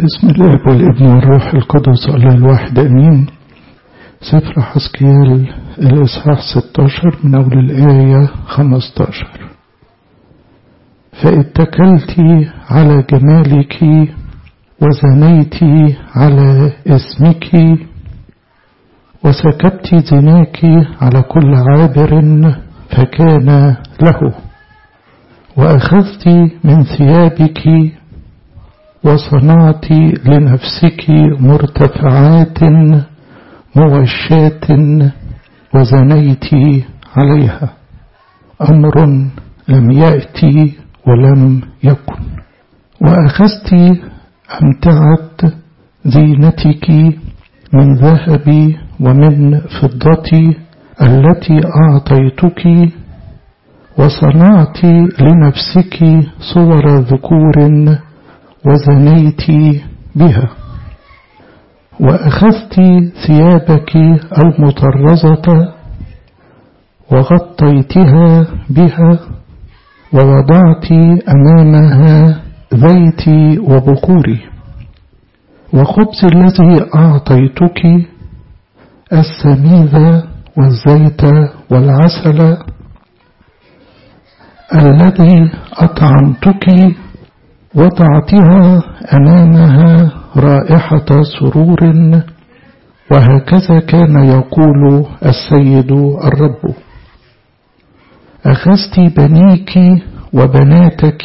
بسم الله والابن والروح القدس الله الواحد امين سفر حسكيال الاصحاح 16 من اول الايه 15 فاتكلت على جمالك وزنيت على اسمك وسكبت زناك على كل عابر فكان له واخذت من ثيابك وصنعت لنفسك مرتفعات موشات وزنيت عليها أمر لم يأتي ولم يكن وأخذت أمتعة زينتك من ذهب ومن فضة التي أعطيتك وصنعت لنفسك صور ذكور وزنيت بها وأخذت ثيابك المطرزة وغطيتها بها ووضعت أمامها زيتي وبخوري وخبز الذي أعطيتك السميذ والزيت والعسل الذي أطعمتك وضعتها أمامها رائحة سرور وهكذا كان يقول السيد الرب أخذت بنيك وبناتك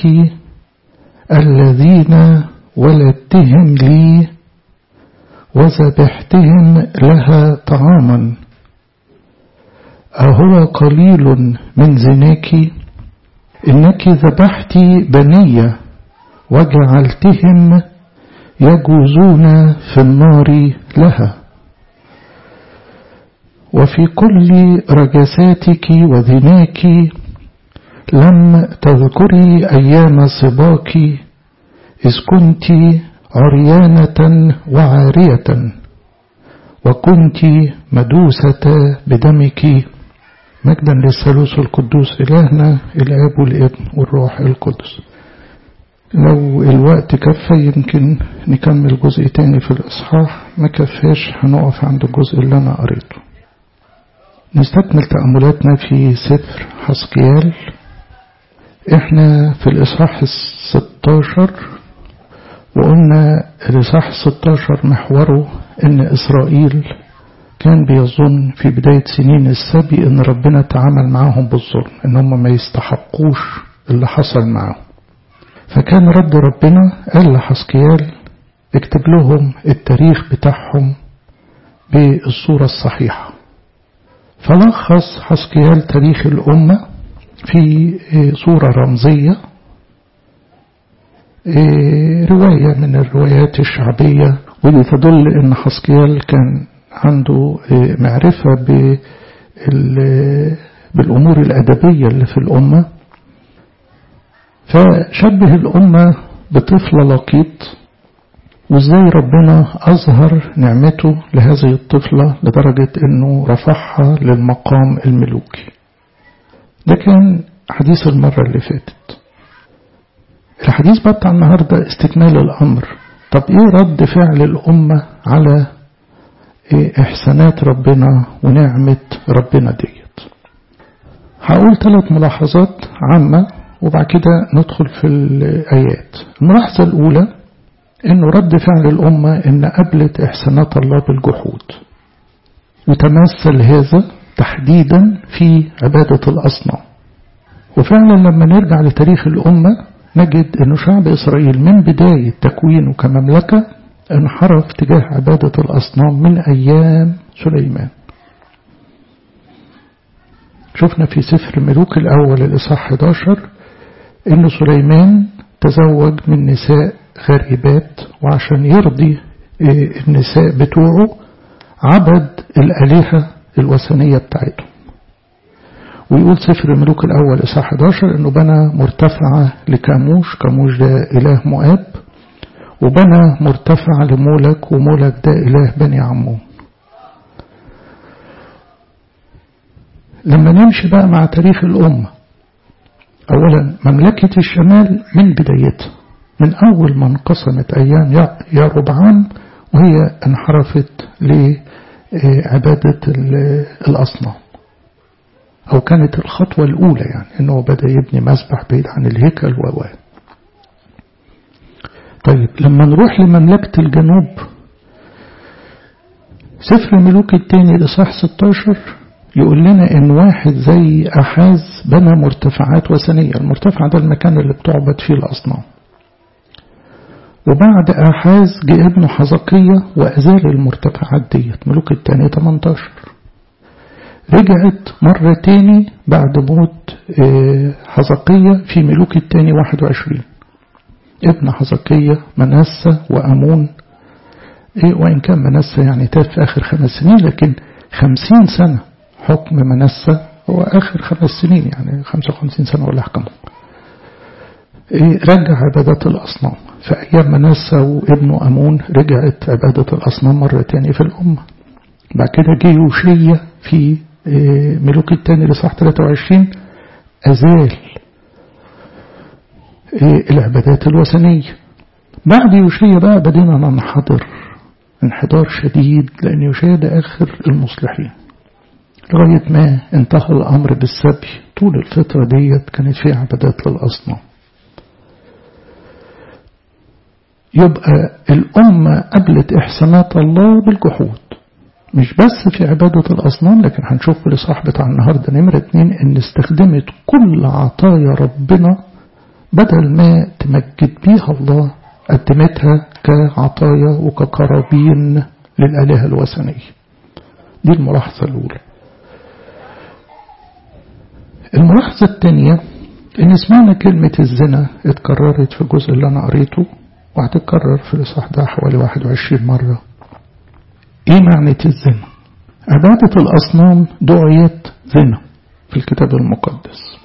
الذين ولدتهم لي وذبحتهم لها طعاما أهو قليل من زناك إنك ذبحت بنيه وجعلتهم يجوزون في النار لها وفي كل رجساتك وذناك لم تذكري أيام صباك إذ كنت عريانة وعارية وكنت مدوسة بدمك مجدا للثالوث القدوس إلهنا الآب والابن والروح القدس لو الوقت كفى يمكن نكمل جزء تاني في الإصحاح ما كفاش هنقف عند الجزء اللي أنا قريته نستكمل تأملاتنا في سفر حسقيال احنا في الإصحاح الستاشر وقلنا الإصحاح الستاشر محوره إن إسرائيل كان بيظن في بداية سنين السبي إن ربنا تعامل معاهم بالظلم إن هم ما يستحقوش اللي حصل معاهم فكان رد ربنا قال لحسكيال اكتب لهم التاريخ بتاعهم بالصورة الصحيحة فلخص حسكيال تاريخ الأمة في صورة رمزية رواية من الروايات الشعبية ودي تدل ان حسكيال كان عنده معرفة بالأمور الأدبية اللي في الأمة فشبه الأمة بطفل لقيط وازاي ربنا أظهر نعمته لهذه الطفلة لدرجة أنه رفعها للمقام الملوكي ده كان حديث المرة اللي فاتت الحديث بقى بتاع النهاردة استكمال الأمر طب إيه رد فعل الأمة على إيه إحسانات ربنا ونعمة ربنا ديت هقول ثلاث ملاحظات عامة وبعد كده ندخل في الآيات الملاحظة الأولى أنه رد فعل الأمة أن قبلت إحسانات الله بالجحود وتمثل هذا تحديدا في عبادة الأصنام وفعلا لما نرجع لتاريخ الأمة نجد أن شعب إسرائيل من بداية تكوينه كمملكة انحرف تجاه عبادة الأصنام من أيام سليمان شفنا في سفر ملوك الأول الإصحاح 11 إن سليمان تزوج من نساء غريبات وعشان يرضي النساء بتوعه عبد الآلهة الوثنية بتاعتهم ويقول سفر ملوك الأول إصحاح 11 إنه بنى مرتفعة لكاموش كاموش ده إله مؤاب وبنى مرتفع لمولك ومولك ده إله بني عمون لما نمشي بقى مع تاريخ الأمة أولا مملكة الشمال من بدايتها من أول ما انقسمت أيام يا ربعان وهي انحرفت لعبادة الأصنام أو كانت الخطوة الأولى يعني أنه بدأ يبني مسبح بعيد عن الهيكل و طيب لما نروح لمملكة الجنوب سفر الملوك الثاني لصح 16 يقول لنا ان واحد زي احاز بنى مرتفعات وثنية المرتفع ده المكان اللي بتعبد فيه الاصنام وبعد احاز جه ابنه حزقية وازال المرتفعات ديت ملوك الثاني 18 رجعت مرة تاني بعد موت حزقية في ملوك الثاني 21 ابن حزقية منسى وأمون إيه وإن كان منسى يعني تاب في آخر خمس سنين لكن خمسين سنة حكم منسى هو آخر خمس سنين يعني خمسة وخمسين سنة ولا حكمه إيه رجع عبادة الأصنام في أيام منسى وابنه أمون رجعت عبادة الأصنام مرة تانية في الأمة بعد كده جه يوشية في إيه ملوك التاني لصح 23 أزال العبادات الوثنية بعد يوشيا بقى بدينا ننحدر انحدار شديد لأن يوشيا ده آخر المصلحين لغاية ما انتهى الأمر بالسبي طول الفترة ديت كانت فيها عبادات للأصنام يبقى الأمة قبلت إحسانات الله بالجحود مش بس في عبادة الأصنام لكن هنشوف في الإصحاح بتاع النهاردة نمرة اتنين إن استخدمت كل عطايا ربنا بدل ما تمجد بيها الله قدمتها كعطايا وكقرابين للآلهة الوثنية دي الملاحظة الأولى الملاحظة الثانية إن سمعنا كلمة الزنا اتكررت في الجزء اللي أنا قريته وهتتكرر في الإصحاح ده حوالي 21 مرة إيه معنى الزنا؟ عبادة الأصنام دعيت زنا في الكتاب المقدس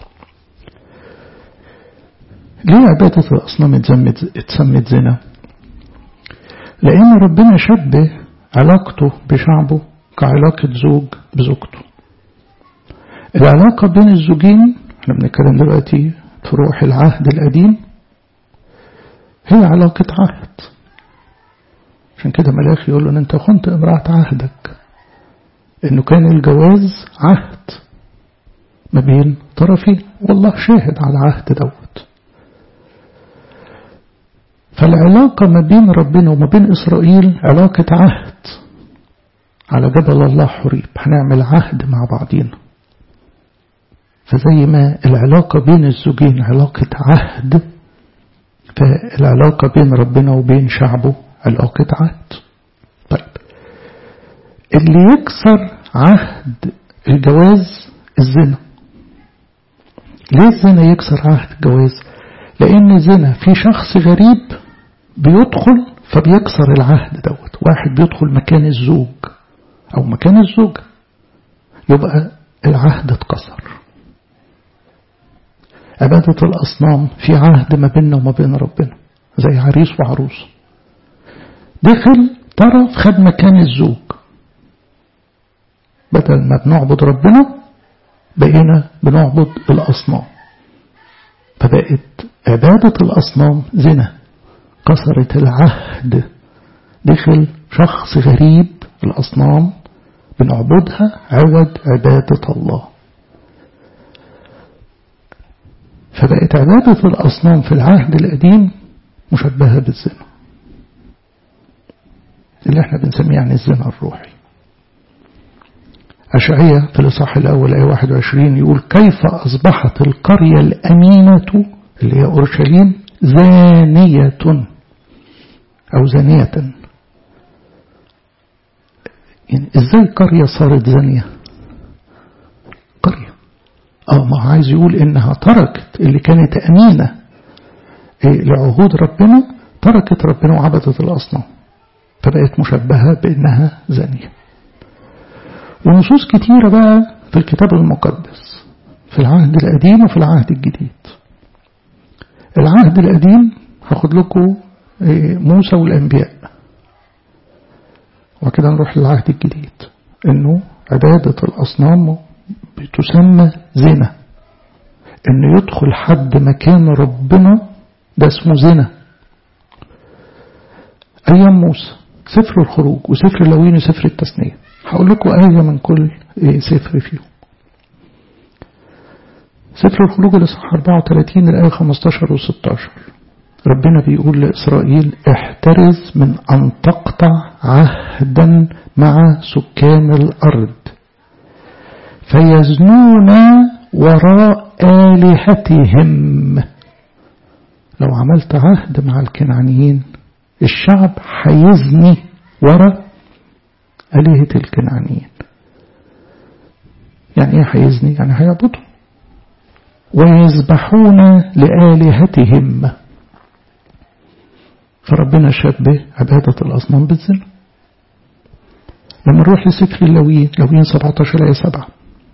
ليه عبادة الأصنام اتسمت زنا لأن ربنا شبه علاقته بشعبه كعلاقة زوج بزوجته العلاقة بين الزوجين احنا بنتكلم دلوقتي في روح العهد القديم هي علاقة عهد عشان كده ملاخي يقول له ان انت خنت امرأة عهدك انه كان الجواز عهد ما بين طرفين والله شاهد على العهد دوت فالعلاقة ما بين ربنا وما بين إسرائيل علاقة عهد على جبل الله حريب هنعمل عهد مع بعضينا فزي ما العلاقة بين الزوجين علاقة عهد فالعلاقة بين ربنا وبين شعبه علاقة عهد طيب اللي يكسر عهد الجواز الزنا ليه الزنا يكسر عهد الجواز لأن الزنا في شخص غريب بيدخل فبيكسر العهد دوت واحد بيدخل مكان الزوج أو مكان الزوجة يبقى العهد اتكسر عبادة الأصنام في عهد ما بيننا وما بين ربنا زي عريس وعروس دخل طرف خد مكان الزوج بدل ما بنعبد ربنا بقينا بنعبد الأصنام فبقت عبادة الأصنام زنا كسرت العهد دخل شخص غريب الأصنام بنعبدها عوض عبادة الله فبقت عبادة الأصنام في العهد القديم مشبهة بالزنا اللي احنا بنسميه يعني الزنا الروحي أشعية في الإصحاح الأول آية 21 يقول كيف أصبحت القرية الأمينة اللي هي أورشليم زانية أو زانية يعني إزاي قرية صارت زانية قرية اه ما عايز يقول إنها تركت اللي كانت أمينة إيه لعهود ربنا تركت ربنا وعبدت الأصنام فبقت مشبهة بأنها زانية ونصوص كتيرة بقى في الكتاب المقدس في العهد القديم وفي العهد الجديد العهد القديم هاخد لكم موسى والأنبياء وكده نروح للعهد الجديد انه عبادة الأصنام بتسمى زنا انه يدخل حد مكان ربنا ده اسمه زنا أيام موسى سفر الخروج وسفر اللوين وسفر التثنية هقول لكم آية من كل سفر فيهم سفر الخروج الإصحاح 34 الآية 15 و 16 ربنا بيقول لإسرائيل احترز من أن تقطع عهدا مع سكان الأرض فيزنون وراء آلهتهم لو عملت عهد مع الكنعانيين الشعب هيزني وراء آلهة الكنعانيين يعني ايه هيزني يعني هيعبدوا ويذبحون لآلهتهم فربنا شبه عبادة الأصنام بالزنا لما نروح لسفر اللويين لويين 17 آية 7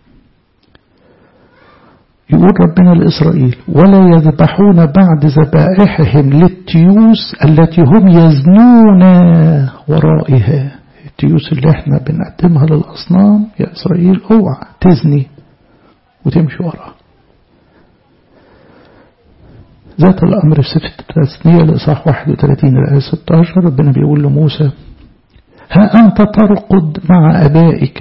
يقول ربنا لإسرائيل ولا يذبحون بعد ذبائحهم للتيوس التي هم يزنون ورائها التيوس اللي احنا بنقدمها للأصنام يا إسرائيل اوعى تزني وتمشي وراها ذات الأمر في سفر التثنية الإصحاح 31 الآية 16 ربنا بيقول لموسى ها أنت ترقد مع أبائك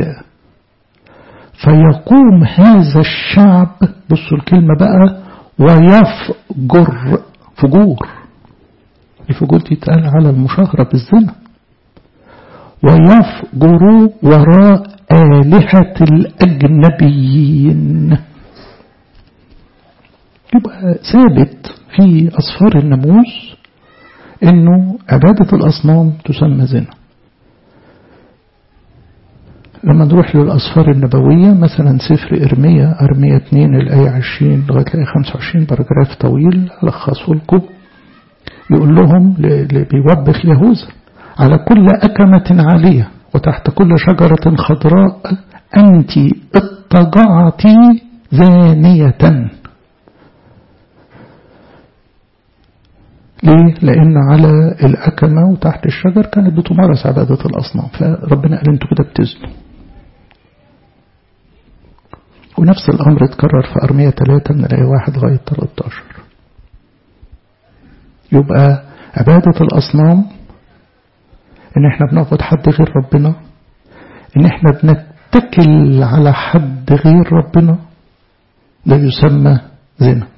فيقوم هذا الشعب بصوا الكلمة بقى ويفجر فجور الفجور دي تقال على المشاهرة بالزنا ويفجر وراء آلهة الأجنبيين يبقى ثابت في أصفار الناموس إنه عبادة الأصنام تسمى زنا لما نروح للأصفار النبوية مثلا سفر إرميا أرميا 2 الآية 20 لغاية الآية 25 باراجراف طويل ألخصه لكم يقول لهم بيوبخ ليهوذا على كل أكمة عالية وتحت كل شجرة خضراء أنت اضطجعت زانية ليه؟ لأن على الأكمة وتحت الشجر كانت بتمارس عبادة الأصنام فربنا قال انتوا كده بتزنوا ونفس الأمر اتكرر في أرمية 3 من الآية 1 لغاية 13 يبقى عبادة الأصنام إن إحنا بنعبد حد غير ربنا إن إحنا بنتكل على حد غير ربنا ده يسمى زنا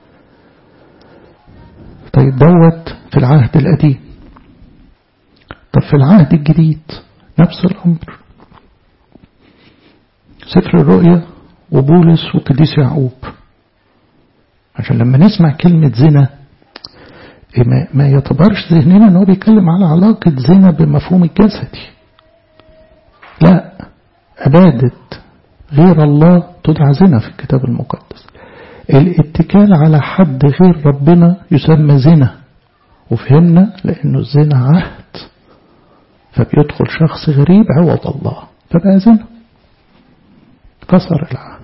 طيب دوت في العهد القديم طب في العهد الجديد نفس الأمر سفر الرؤيا وبولس وقديس يعقوب عشان لما نسمع كلمة زنا ما يعتبرش ذهننا ان هو بيتكلم على علاقة زنا بمفهوم الجسدي لا عبادة غير الله تدعى زنا في الكتاب المقدس الاتكال على حد غير ربنا يسمى زنا وفهمنا لأنه الزنا عهد فبيدخل شخص غريب عوض الله فبقى زنا كسر العهد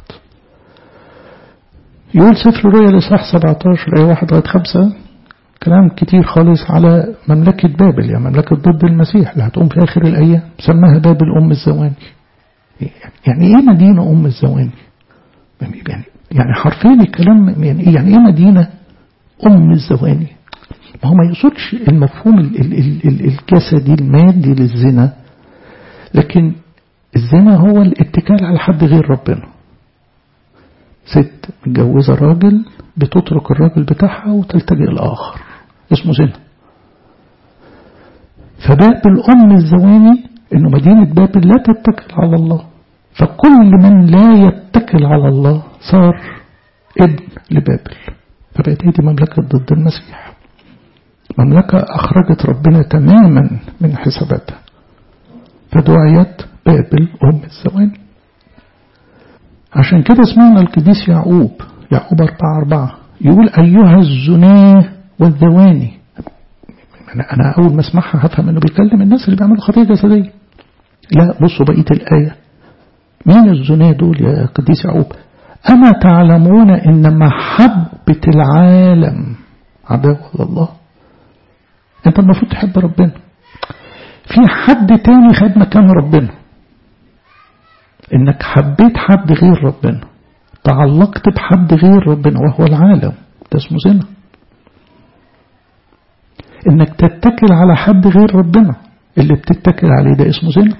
يقول سفر الرؤيا الإصحاح 17 أي واحد لغاية خمسة كلام كتير خالص على مملكة بابل يعني مملكة ضد المسيح اللي هتقوم في آخر الأيام سماها بابل أم الزواني يعني إيه مدينة أم الزواني يعني يعني حرفيا الكلام يعني ايه يعني ايه مدينة ام الزواني ما هو ما يقصدش المفهوم ال ال ال ال الجسدي المادي للزنا لكن الزنا هو الاتكال على حد غير ربنا ست متجوزة راجل بتترك الراجل بتاعها وتلتجئ الآخر اسمه زنا فبابل أم الزواني إنه مدينة بابل لا تتكل على الله فكل من لا يتكل على الله صار ابن لبابل فبقت هي دي مملكة ضد المسيح مملكة أخرجت ربنا تماما من حساباتها فدعيت بابل أم الزواني عشان كده اسمعنا القديس يعقوب يعقوب أربعة أربعة يقول أيها الزناه والذواني أنا, أنا أول ما أسمعها هفهم إنه بيكلم الناس اللي بيعملوا خطية جسدية لا بصوا بقية الآية مين الزناه دول يا قديس يعقوب أما تعلمون إن محبة العالم عداوة الله أنت المفروض تحب ربنا في حد تاني خد مكان ربنا إنك حبيت حد غير ربنا تعلقت بحد غير ربنا وهو العالم ده اسمه زنا انك تتكل على حد غير ربنا اللي بتتكل عليه ده اسمه زنا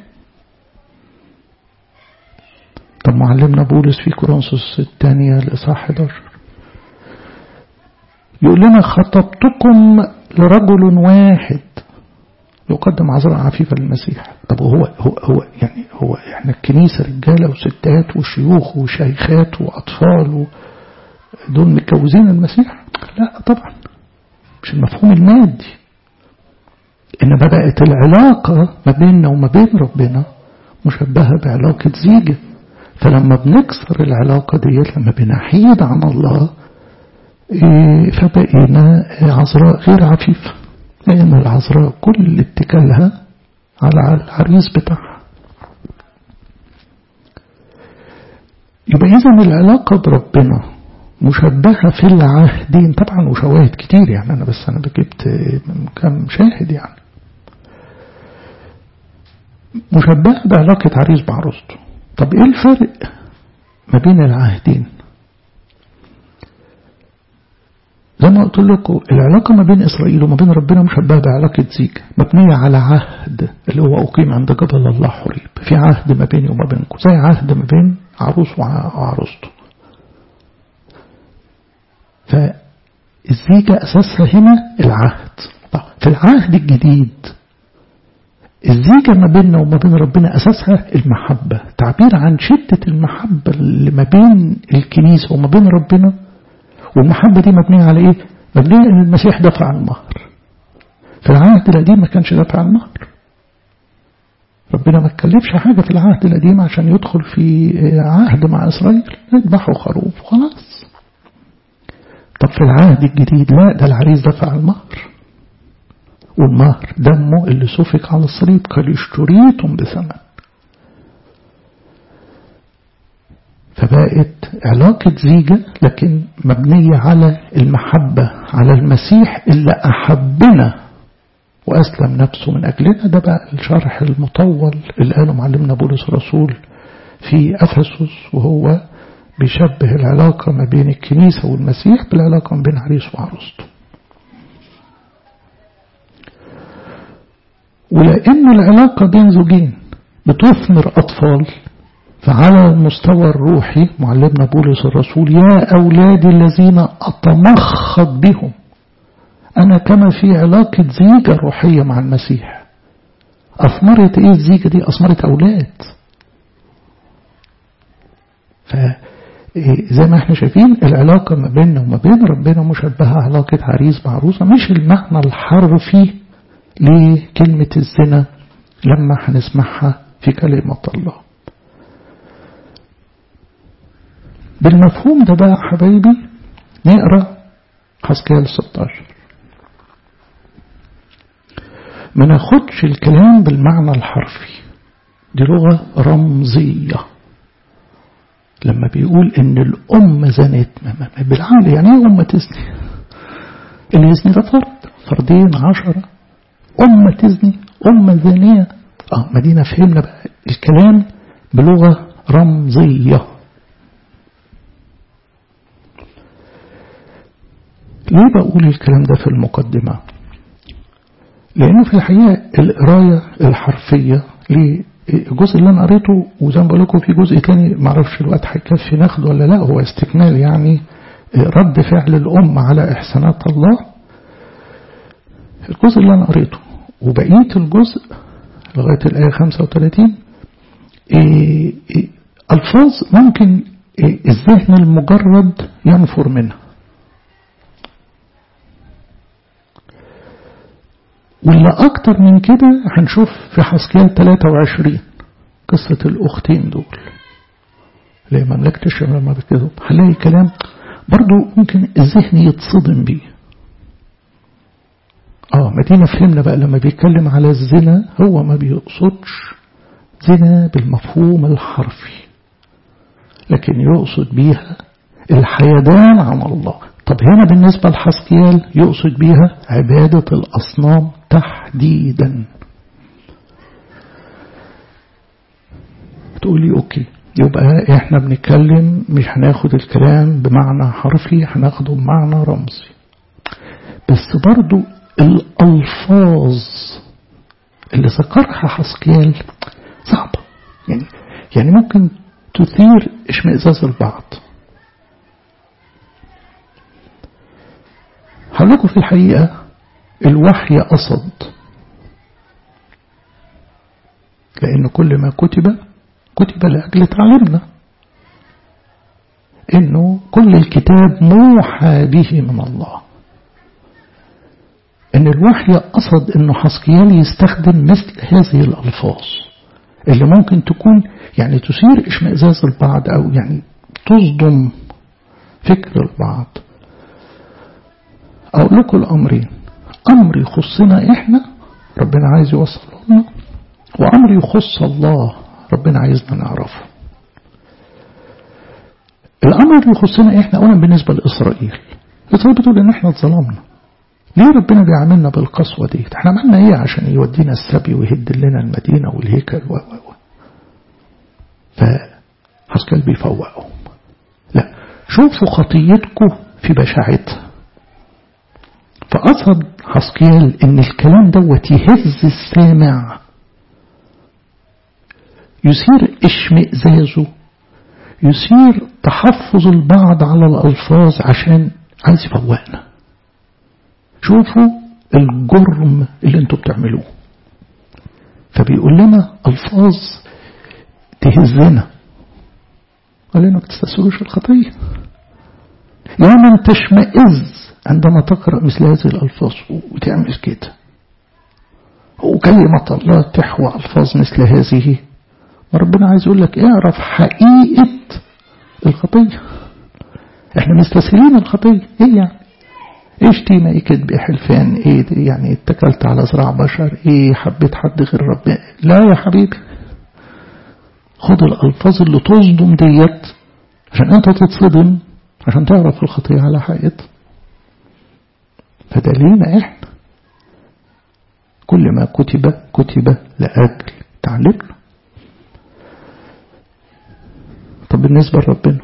طب معلمنا بولس في كورنثوس الثانية الإصحاح 11 يقول لنا خطبتكم لرجل واحد يقدم عذراء عفيفة للمسيح طب هو هو هو يعني هو احنا الكنيسة رجالة وستات وشيوخ وشيخات وأطفال دول متجوزين المسيح؟ لا طبعا مش المفهوم المادي إنما بقت العلاقة ما بيننا وما بين ربنا مشبهة بعلاقة زيجة فلما بنكسر العلاقة ديت لما بنحيد عن الله فبقينا عذراء غير عفيفة لأن العذراء كل اتكالها على العريس بتاعها يبقى إذا العلاقة بربنا مشبهة في العهدين طبعا وشواهد كتير يعني أنا بس أنا جبت كم شاهد يعني مشبهة بعلاقة عريس بعروسته طب إيه الفرق ما بين العهدين زي ما قلت لكم العلاقة ما بين إسرائيل وما بين ربنا مشبهة بعلاقة زيج مبنية على عهد اللي هو أقيم عند جبل الله حريب في عهد ما بيني وما بينكم زي عهد ما بين عروس وعروسته فالزيجة أساسها هنا العهد طب في العهد الجديد الزيجة ما بيننا وما بين ربنا أساسها المحبة تعبير عن شدة المحبة اللي ما بين الكنيسة وما بين ربنا والمحبة دي مبنية على إيه؟ مبنية إن المسيح دفع المهر في العهد القديم ما كانش دفع المهر ربنا ما تكلفش حاجة في العهد القديم عشان يدخل في عهد مع إسرائيل يذبحوا خروف خلاص طب في العهد الجديد لا ده العريس دفع المهر والمهر دمه اللي سفك على الصليب قال اشتريتم بثمن فبقت علاقة زيجة لكن مبنية على المحبة على المسيح اللي أحبنا وأسلم نفسه من أجلنا ده بقى الشرح المطول اللي قاله معلمنا بولس الرسول في أفسس وهو بيشبه العلاقة ما بين الكنيسة والمسيح بالعلاقة ما بين عريس وعروسته ولأن العلاقة بين زوجين بتثمر أطفال فعلى المستوى الروحي معلمنا بولس الرسول يا أولادي الذين أتمخض بهم أنا كما في علاقة زيجة روحية مع المسيح أثمرت إيه الزيجة دي أثمرت أولاد فزي ما احنا شايفين العلاقة ما بيننا وما بين ربنا مشبهة علاقة عريس بعروسة مش المعنى الحرفي لكلمة الزنا لما هنسمعها في كلمة الله بالمفهوم ده بقى حبايبي نقرا حسكيال 16 ما ناخدش الكلام بالمعنى الحرفي دي لغة رمزية لما بيقول ان الأم زنت بالعقل يعني ايه أم تزني اللي يزني ده فرد فردين عشرة أم تزني أم زانية اه مدينة فهمنا بقى الكلام بلغة رمزية ليه بقول الكلام ده في المقدمة لأنه في الحقيقة القراية الحرفية للجزء اللي أنا قريته وزي ما بقول لكم في جزء تاني معرفش الوقت هيكفي ناخده ولا لا هو استكمال يعني رد فعل الأم على إحسانات الله الجزء اللي أنا قريته وبقية الجزء لغاية الآية 35 إيه إيه ألفاظ ممكن إيه الذهن المجرد ينفر منها واللي أكتر من كده هنشوف في حسكيال 23 قصة الأختين دول اللي مملكة الشمال لما بكذب هنلاقي كلام برضو ممكن الذهن يتصدم بيه اه مدينة فهمنا بقى لما بيتكلم على الزنا هو ما بيقصدش زنا بالمفهوم الحرفي لكن يقصد بيها الحيدان عن الله طب هنا بالنسبة لحسكيال يقصد بيها عبادة الأصنام تحديدا تقولي أوكي يبقى احنا بنتكلم مش هناخد الكلام بمعنى حرفي هناخده بمعنى رمزي بس برضو الألفاظ اللي ذكرها حسقيال صعبة يعني يعني ممكن تثير اشمئزاز البعض هقول لكم في الحقيقة الوحي قصد لأن كل ما كتب كتب لأجل تعليمنا إنه كل الكتاب موحى به من الله إن الوحي قصد إنه حسقيال يستخدم مثل هذه الألفاظ اللي ممكن تكون يعني تثير اشمئزاز البعض أو يعني تصدم فكر البعض أقول لكم الأمرين أمر يخصنا إحنا ربنا عايز يوصله لنا وأمر يخص الله ربنا عايزنا نعرفه الأمر اللي يخصنا إحنا أولا بالنسبة لإسرائيل إسرائيل بتقول إن إحنا اتظلمنا ليه ربنا بيعاملنا بالقسوة دي احنا عملنا ايه عشان يودينا السبي ويهد لنا المدينة والهيكل و و و فحسكال بيفوقهم لا شوفوا خطيتكم في بشاعتها فقصد حسكيال ان الكلام دوت يهز السامع يثير اشمئزازه يثير تحفظ البعض على الألفاظ عشان عايز يفوقنا شوفوا الجرم اللي انتوا بتعملوه فبيقول لنا ألفاظ تهزنا قال لنا ما تستسهلوش الخطية يا من تشمئز عندما تقرأ مثل هذه الألفاظ وتعمل كده وكلمة الله تحوى ألفاظ مثل هذه وربنا عايز يقول لك اعرف حقيقة الخطية احنا مستسهلين الخطية ايه يعني ايه شتيمة ايه كذب ايه حلفان ايه يعني اتكلت على زراع بشر ايه حبيت حد غير ربنا لا يا حبيبي خد الالفاظ اللي تصدم ديت عشان انت تتصدم عشان تعرف الخطية على حقيقتها فده لينا احنا كل ما كتب كتب لأجل تعلمنا طب بالنسبة لربنا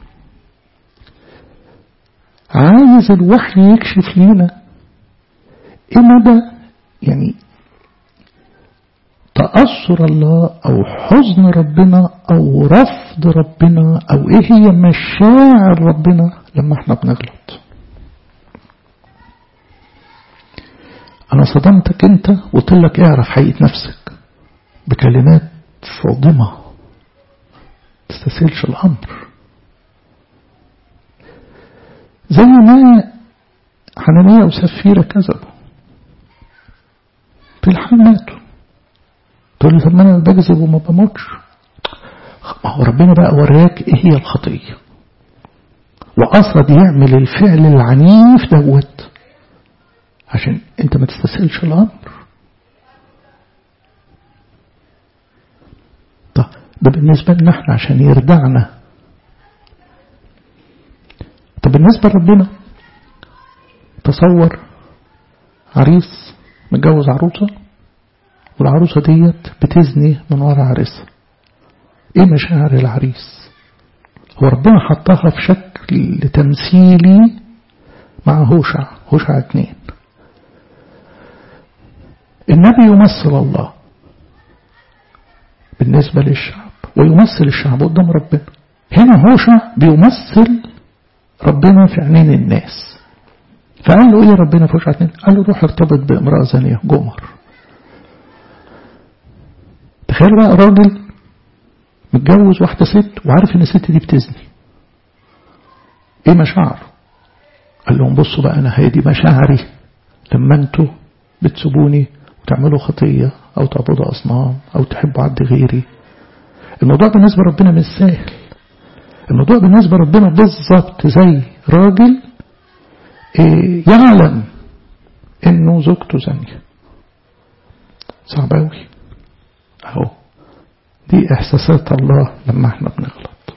عايز الوحي يكشف لينا ايه مدى يعني تأثر الله أو حزن ربنا أو رفض ربنا أو إيه هي مشاعر ربنا لما احنا بنغلط أنا صدمتك أنت وقلت لك اعرف حقيقة نفسك بكلمات صادمة تستسهلش الأمر زي ما حنانية وسفيرة كذبوا في الحال ماتوا تقول لي طب ما انا بكذب وما بموتش ما هو ربنا بقى وراك ايه هي الخطية وقصد يعمل الفعل العنيف دوت عشان انت ما تستسهلش الامر طب ده بالنسبة لنا احنا عشان يردعنا طب بالنسبة لربنا تصور عريس متجوز عروسة والعروسة ديت بتزني من ورا عريسها ايه مشاعر العريس هو ربنا حطها في شكل تمثيلي مع هوشع هوشع اتنين النبي يمثل الله بالنسبة للشعب ويمثل الشعب قدام ربنا هنا هوشع بيمثل ربنا في عينين الناس فقال له ايه ربنا في وشع اتنين قال له روح ارتبط بامرأة زانية جمر تخيل بقى راجل متجوز واحدة ست وعارف ان الست دي بتزني ايه مشاعره قال لهم بصوا بقى انا هي دي مشاعري لما انتوا بتسيبوني وتعملوا خطية او تعبدوا اصنام او تحبوا عبد غيري الموضوع بالنسبة لربنا مش سهل الموضوع بالنسبة لربنا بالظبط زي راجل يعلم انه زوجته زانية صعب قوي اهو دي احساسات الله لما احنا بنغلط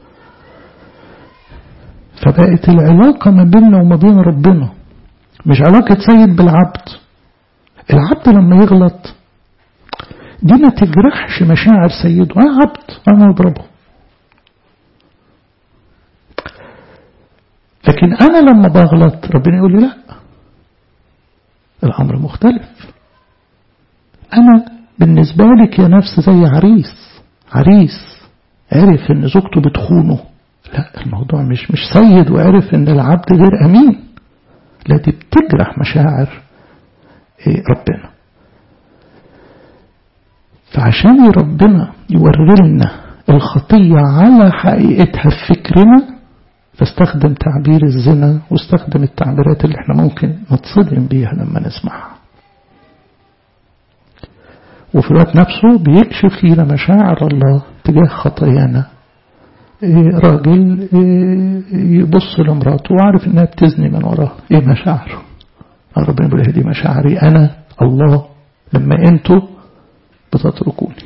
فبقت العلاقة ما بيننا وما بين ربنا مش علاقة سيد بالعبد العبد لما يغلط دي ما تجرحش مشاعر سيده انا عبد انا اضربه لكن أنا لما بغلط ربنا يقول لي لا ده أمر مختلف أنا بالنسبة لك يا نفس زي عريس عريس عرف ان زوجته بتخونه لا الموضوع مش مش سيد وعرف ان العبد غير امين لا دي بتجرح مشاعر إيه ربنا فعشان ربنا يوري لنا الخطية على حقيقتها في فكرنا فاستخدم تعبير الزنا واستخدم التعبيرات اللي احنا ممكن نتصدم بيها لما نسمعها وفي الوقت نفسه بيكشف لنا مشاعر الله تجاه خطايانا إيه راجل إيه يبص لمراته وعارف انها بتزني من وراه ايه مشاعره ربنا بيقول دي مشاعري انا الله لما انتوا بتتركوني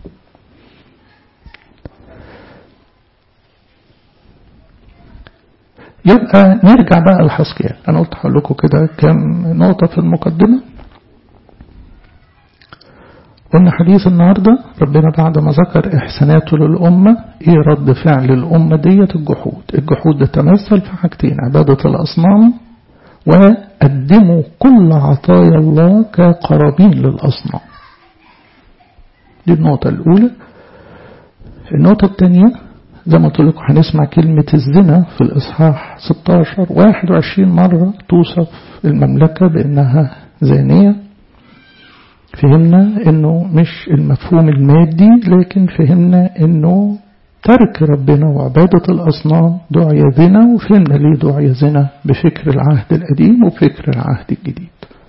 يبقى نرجع بقى لحسكيال انا قلت هقول لكم كده كام نقطة في المقدمة قلنا حديث النهاردة ربنا بعد ما ذكر إحساناته للأمة إيه رد فعل الأمة ديت الجحود الجحود ده تمثل في حاجتين عبادة الأصنام وقدموا كل عطايا الله كقرابين للأصنام دي النقطة الأولى النقطة الثانية زي ما قلت لكم هنسمع كلمة الزنا في الإصحاح 16 21 مرة توصف المملكة بأنها زانية فهمنا انه مش المفهوم المادي لكن فهمنا انه ترك ربنا وعبادة الأصنام دعي زنا وفهمنا ليه دعي زنا بفكر العهد القديم وفكر العهد الجديد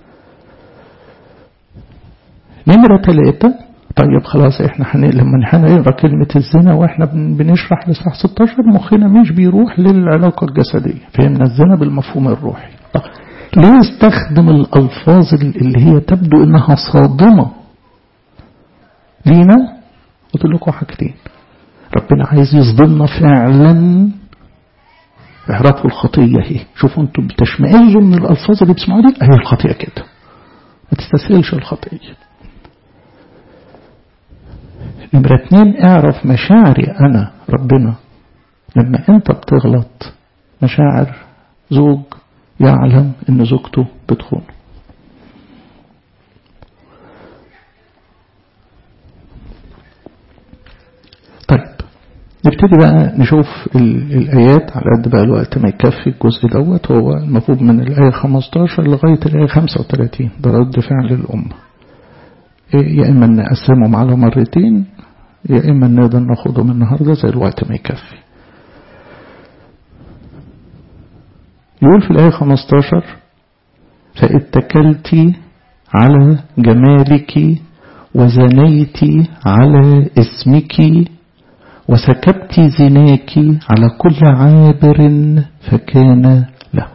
نمرة ثلاثة طيب خلاص احنا حن... لما هنقرا كلمة الزنا واحنا بنشرح لصح 16 مخنا مش بيروح للعلاقة الجسدية فهمنا الزنا بالمفهوم الروحي طيب ليه استخدم الألفاظ اللي هي تبدو إنها صادمة لينا قلت لكم حاجتين ربنا عايز يصدمنا فعلا اعرفوا الخطية هي شوفوا انتم بتشمئزوا من الألفاظ اللي بتسمعوا دي هي الخطية كده ما تستسهلش الخطية نمرة اتنين اعرف مشاعري أنا ربنا لما انت بتغلط مشاعر زوج يعلم ان زوجته بتخونه طيب نبتدي بقى نشوف الآيات على قد بقى الوقت ما يكفي الجزء دوت هو المفروض من الآية 15 لغاية الآية 35 ده رد فعل الأمة يا إما نقسمهم على مرتين يا إما نقدر ناخدهم النهاردة زي الوقت ما يكفي يقول في الآية 15 فاتكلت على جمالك وزنيت على اسمك وسكبت زناك على كل عابر فكان له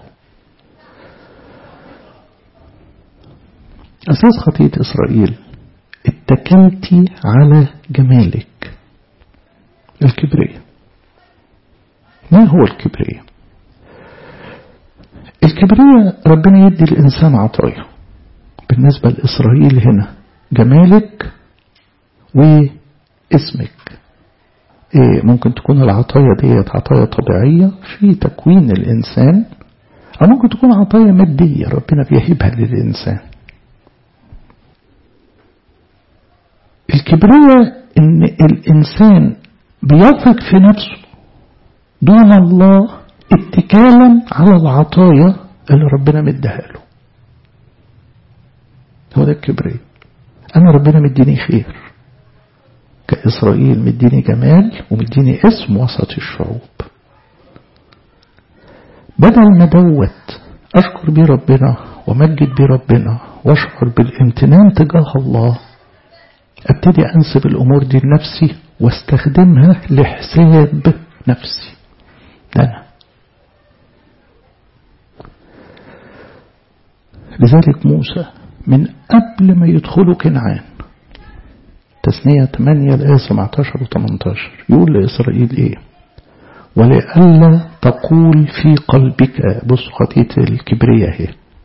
أساس خطية إسرائيل اتكلت على جمالك الكبرية ما هو الكبرية الكبرية ربنا يدي الإنسان عطايا بالنسبة لإسرائيل هنا جمالك واسمك إيه ممكن تكون العطايا ديت عطايا طبيعية في تكوين الإنسان أو ممكن تكون عطايا مادية ربنا بيهبها للإنسان الكبرية إن الإنسان بيثق في نفسه دون الله اتكالا على العطايا اللي ربنا مديها له هو ده الكبرياء أنا ربنا مديني خير كإسرائيل مديني جمال ومديني اسم وسط الشعوب بدل ما دوت أشكر بيه ربنا ومجد بيه ربنا واشعر بالامتنان تجاه الله ابتدي أنسب الأمور دي لنفسي واستخدمها لحساب نفسي ده أنا لذلك موسى من قبل ما يدخلوا كنعان تثنية 8 الآية 17 و 18 يقول لإسرائيل إيه ولئلا تقول في قلبك بص خطية الكبرية هي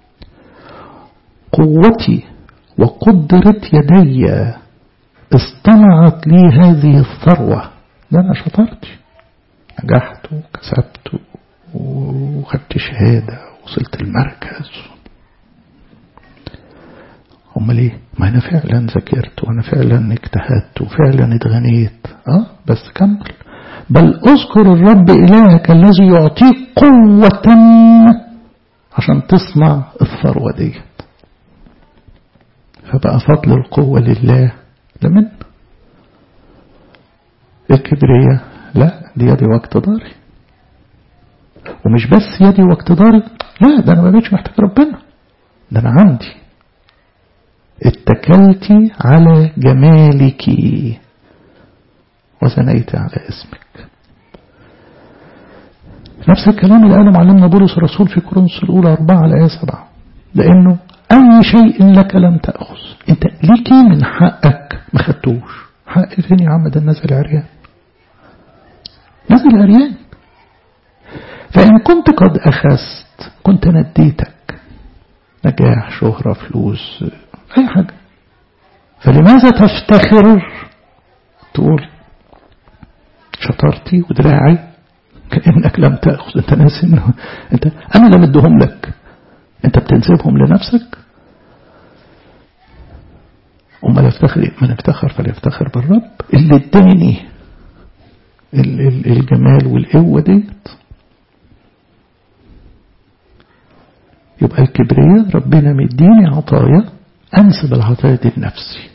قوتي وقدرة يدي اصطنعت لي هذه الثروة ده أنا شطرت نجحت وكسبت وخدت شهادة وصلت المركز امال ايه ما انا فعلا ذاكرت وانا فعلا اجتهدت وفعلا اتغنيت اه بس كمل بل اذكر الرب الهك الذي يعطيك قوة عشان تصنع الثروة ديت فبقى فضل القوة لله ده من الكبرية لا دي يدي واقتداري ومش بس يدي واقتداري لا ده انا ما بقتش محتاج ربنا ده انا عندي اتكلت على جمالك وثنيت على اسمك نفس الكلام اللي قاله معلمنا بولس الرسول في كورنثوس الأولى أربعة على آية سبعة لأنه أي شيء لك لم تأخذ أنت ليكي من حقك ما خدتوش حق فين يا عم ده نزل عريان نزل عريان فإن كنت قد أخذت كنت نديتك نجاح شهرة فلوس أي حاجة فلماذا تفتخر تقول شطارتي ودراعي كأنك لم تأخذ أنت ناسي إنه أنت أنا لم أدهم لك أنت بتنسبهم لنفسك أما يفتخر من افتخر فليفتخر بالرب اللي اداني الجمال والقوة ديت يبقى الكبرياء ربنا مديني عطايا أنسب العطايا دي لنفسي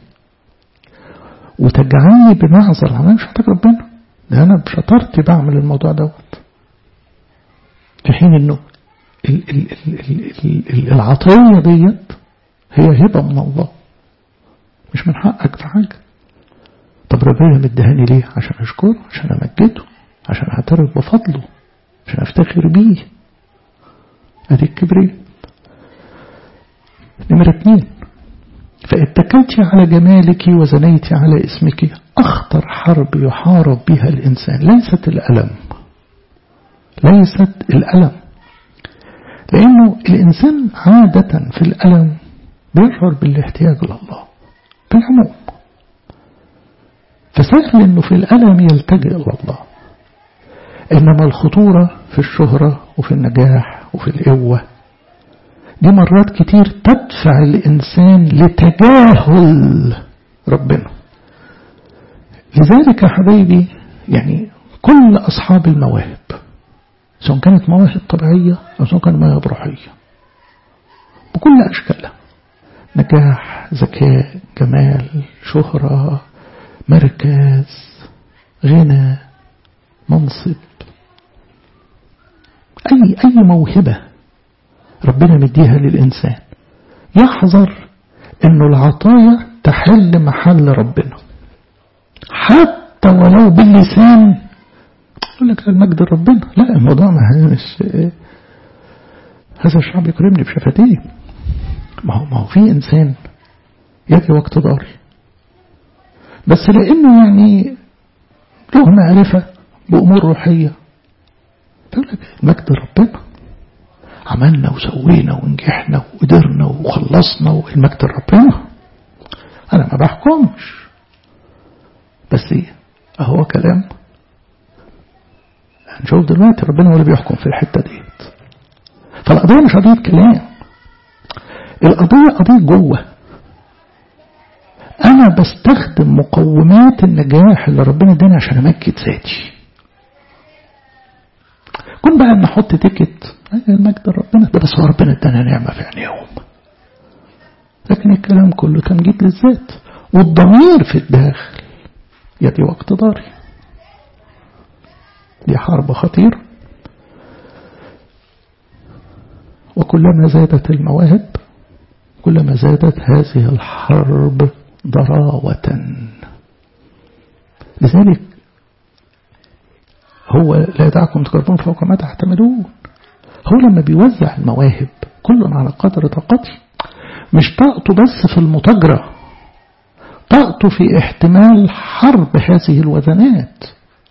وتجعلني بمعزل أنا مش محتاج ربنا ده أنا بشطارتي بعمل الموضوع دوت في حين إنه ال ال ال ال ال العطية ديت هي هبة من الله مش من حقك في حاجة طب ربنا مدهاني ليه عشان أشكره عشان أمجده عشان أعترف بفضله عشان أفتخر بيه أدي الكبرياء نمرة اتنين فاتكلت على جمالك وزنيت على اسمك أخطر حرب يحارب بها الإنسان ليست الألم ليست الألم لأنه الإنسان عادة في الألم بيشعر بالاحتياج لله في العموم فسهل أنه في الألم يلتجئ إلى الله إنما الخطورة في الشهرة وفي النجاح وفي القوة دي مرات كتير تدفع الإنسان لتجاهل ربنا لذلك يا حبايبي يعني كل أصحاب المواهب سواء كانت مواهب طبيعية أو سواء كانت مواهب روحية بكل أشكالها نجاح ذكاء جمال شهرة مركز غنى منصب أي أي موهبة ربنا مديها للإنسان يحذر أنه العطايا تحل محل ربنا حتى ولو باللسان يقول لك المجد ربنا لا الموضوع ما مش هذا الشعب يكرمني بشفتيه ما هو ما هو في إنسان يدي وقت داري بس لأنه يعني له معرفة بأمور روحية تقول لك مجد ربنا عملنا وسوينا ونجحنا وقدرنا وخلصنا والمجد ربنا أنا ما بحكمش بس ايه اهو كلام هنشوف دلوقتي ربنا هو اللي بيحكم في الحتة ديت فالقضية مش قضية كلام القضية قضية جوه أنا بستخدم مقومات النجاح اللي ربنا اداني عشان أمجد ذاتي كن بقى أن أحط تيكت المجد ربنا ده بس هو ربنا ادانا نعمة في عينيهم لكن الكلام كله تمجيد للذات والضمير في الداخل يدي واقتداري دي حرب خطيرة وكلما زادت المواهب كلما زادت هذه الحرب ضراوة لذلك هو لا يدعكم تقربون فوق ما تحتملون هو لما بيوزع المواهب كل على قدر طاقته مش طاقته بس في المتاجرة طاقته في احتمال حرب هذه الوزنات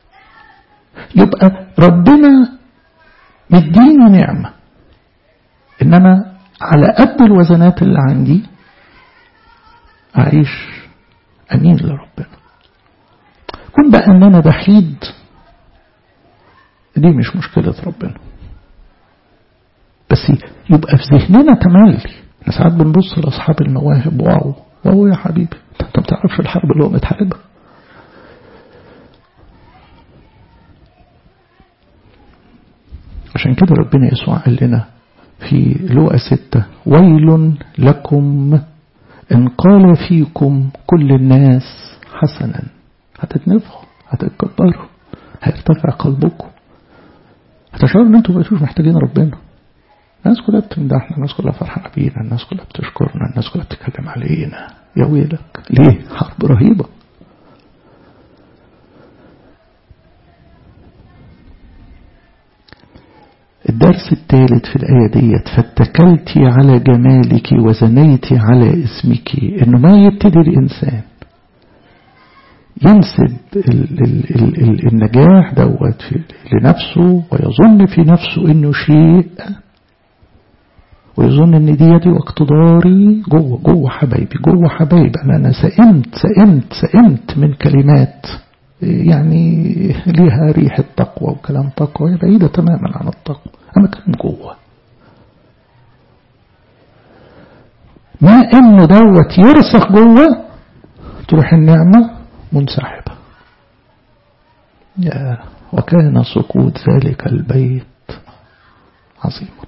يبقى ربنا مديني نعمة إنما على قد الوزنات اللي عندي أعيش أمين لربنا كن بقى أن أنا بحيد دي مش مشكلة ربنا بس يبقى في ذهننا تملي ساعات بنبص لأصحاب المواهب واو واو يا حبيبي انت ما بتعرفش الحرب اللي هو متحاربها عشان كده ربنا يسوع قال لنا في لوقا ستة ويل لكم إن قال فيكم كل الناس حسنا هتتنفخوا هتتكبروا هيرتفع قلبكم هتشعروا ان انتوا بقيتوش محتاجين ربنا الناس كلها بتمدحنا الناس كلها فرحانة بينا الناس كلها بتشكرنا الناس كلها بتتكلم علينا يا ويلك ليه حرب رهيبة الدرس الثالث في الآية ديت فاتكلت على جمالك وزنيت على اسمك إنه ما يبتدي الإنسان ينسب ال ال ال ال النجاح دوت لنفسه ويظن في نفسه إنه شيء ويظن ان ديتي واقتداري جوه جوه حبايبي جوه حبايبي انا انا سئمت سئمت سئمت من كلمات يعني ليها ريحة تقوى وكلام تقوى بعيدة تماما عن التقوى أنا كان جوه ما إنه دوت يرسخ جوه تروح النعمة منسحبة يا وكان سقوط ذلك البيت عظيما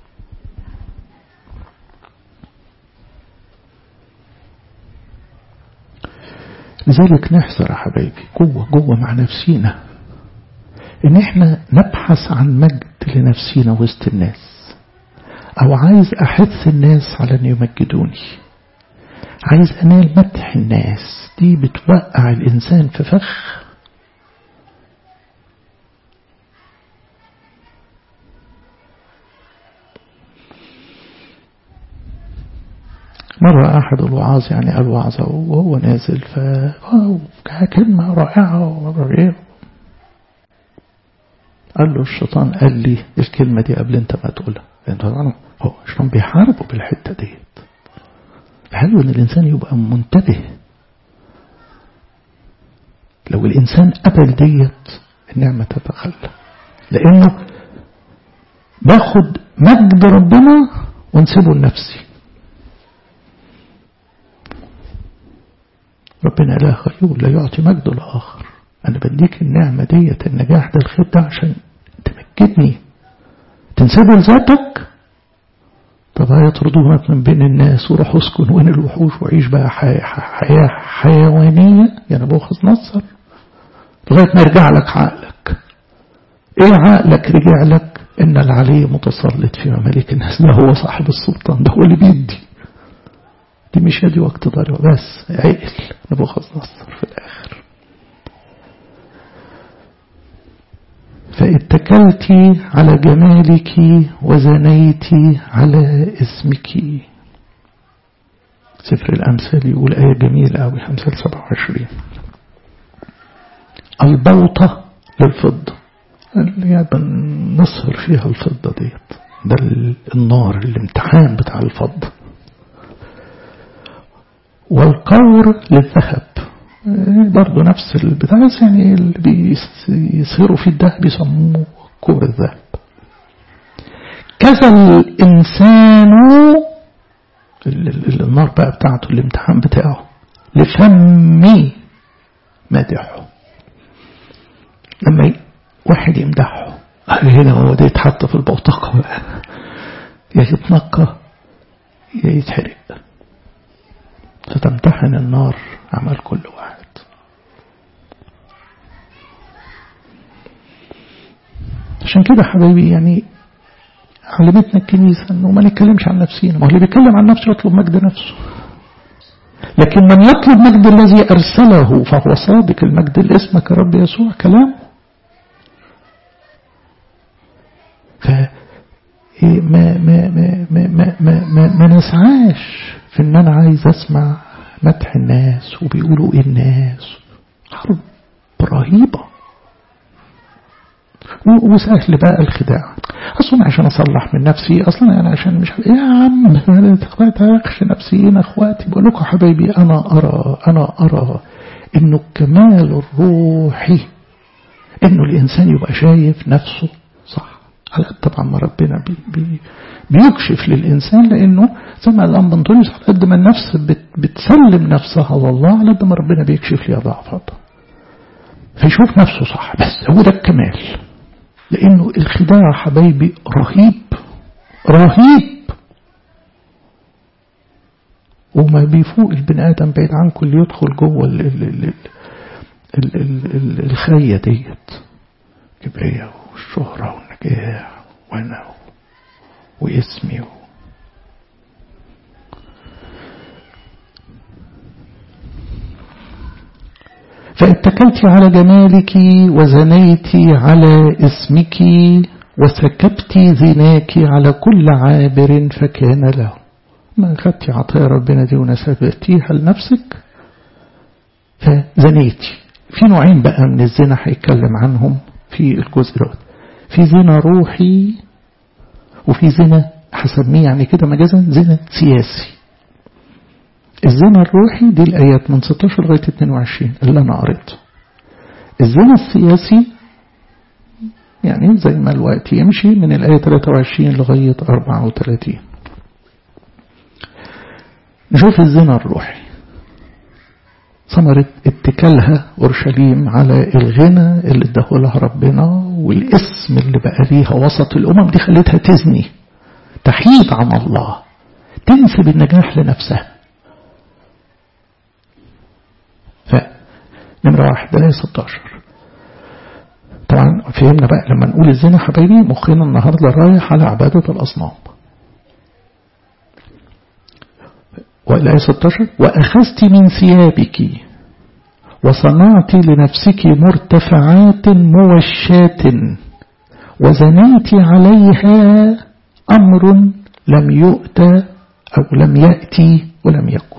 لذلك نحذر يا حبايبي جوه جوه مع نفسينا ان احنا نبحث عن مجد لنفسينا وسط الناس او عايز احث الناس على ان يمجدوني عايز انال مدح الناس دي بتوقع الانسان في فخ مرة أحد الوعاظ يعني قال وعظة وهو نازل ف كلمة رائعة قال له الشيطان قال لي الكلمة دي قبل انت ما تقولها لأن طبعا هو الشيطان بيحاربه بالحتة ديت حلو ان الإنسان يبقى منتبه لو الإنسان قبل ديت النعمة تتخلى لأنه باخد مجد ربنا ونسيبه لنفسي ربنا لا خيول لا يعطي مجد لآخر أنا بديك النعمة ديت النجاح ده الخير ده عشان تمجدني تنسبه لذاتك طب هيطردونك من بين الناس وروح اسكن وين الوحوش وعيش بقى حياة, حياة حيوانية يا نبوخذ نصر لغاية ما يرجع لك عقلك ايه عقلك رجع لك ان العلي متسلط في ممالك الناس ده هو صاحب السلطان ده هو اللي بيدي دي مش يدي واقتداري بس عقل نبوخذ نصر في الآخر فاتكلت على جمالك وزنيت على اسمك سفر الأمثال يقول آية جميلة أوي أمثال 27 البوطة للفضة اللي هي بنصهر فيها الفضة ديت ده النار الامتحان بتاع الفضة والقور للذهب برضه نفس البتاع بس يعني اللي بيصهروا في الذهب بيسموه كور الذهب كذا الإنسان النار بقى بتاعته الامتحان بتاعه لفمي مدحه لما واحد يمدحه هنا هو ده يتحط في البوتقة يا يتنقى يا يتحرق فتمتحن النار عمل كل واحد عشان كده حبايبي يعني علمتنا الكنيسة انه ما نتكلمش عن نفسينا ما هو اللي بيتكلم عن نفسه يطلب مجد نفسه لكن من يطلب مجد الذي أرسله فهو صادق المجد لاسمك يا رب يسوع كلامه ف ما ما ما ما ما ما, ما, ما نسعاش في ان انا عايز اسمع مدح الناس وبيقولوا ايه الناس حرب رهيبة وسهل بقى الخداع اصلا عشان اصلح من نفسي اصلا انا عشان مش يا عم انا تاخش نفسيين اخواتي بقول لكم حبايبي انا ارى انا ارى انه الكمال الروحي انه الانسان يبقى شايف نفسه صح على قد طبعا ما ربنا بي بي بيكشف للإنسان لأنه زي ما الأنبا أنطونيوس على قد ما النفس بت بتسلم نفسها لله على قد ما ربنا بيكشف ليها ضعفاتها فيشوف نفسه صح بس هو ده الكمال لأنه الخداع حبايبي رهيب رهيب وما بيفوق البني آدم بعيد عنكم اللي يدخل جوه ال ال ال ال ال ال الخية ديت كبرية والشهرة والنجاح وأنا واسمي و... فاتكلت على جمالك وزنيت على اسمك وسكبت زناك على كل عابر فكان له ما خدتي عطايا ربنا دي ونسبتيها لنفسك فزنيتي في نوعين بقى من الزنا هيتكلم عنهم في الجزء دوت في زنا روحي وفي زنا هسميه يعني كده مجازا زنا سياسي الزنا الروحي دي الآيات من 16 لغاية 22 اللي أنا قريته الزنا السياسي يعني زي ما الوقت يمشي من الآية 23 لغاية 34 نشوف الزنا الروحي ثمرة اتكالها أورشليم على الغنى اللي اداه ربنا والاسم اللي بقى ليها وسط الأمم دي خلتها تزني تحيد عن الله تنسب النجاح لنفسها فنمرة واحد ده 16 طبعا فهمنا بقى لما نقول الزنا حبايبي مخنا النهاردة رايح على عبادة الأصنام والآية 16 وأخذت من ثيابك وصنعت لنفسك مرتفعات موشات وزنيت عليها أمر لم يؤت أو لم يأتي ولم يكن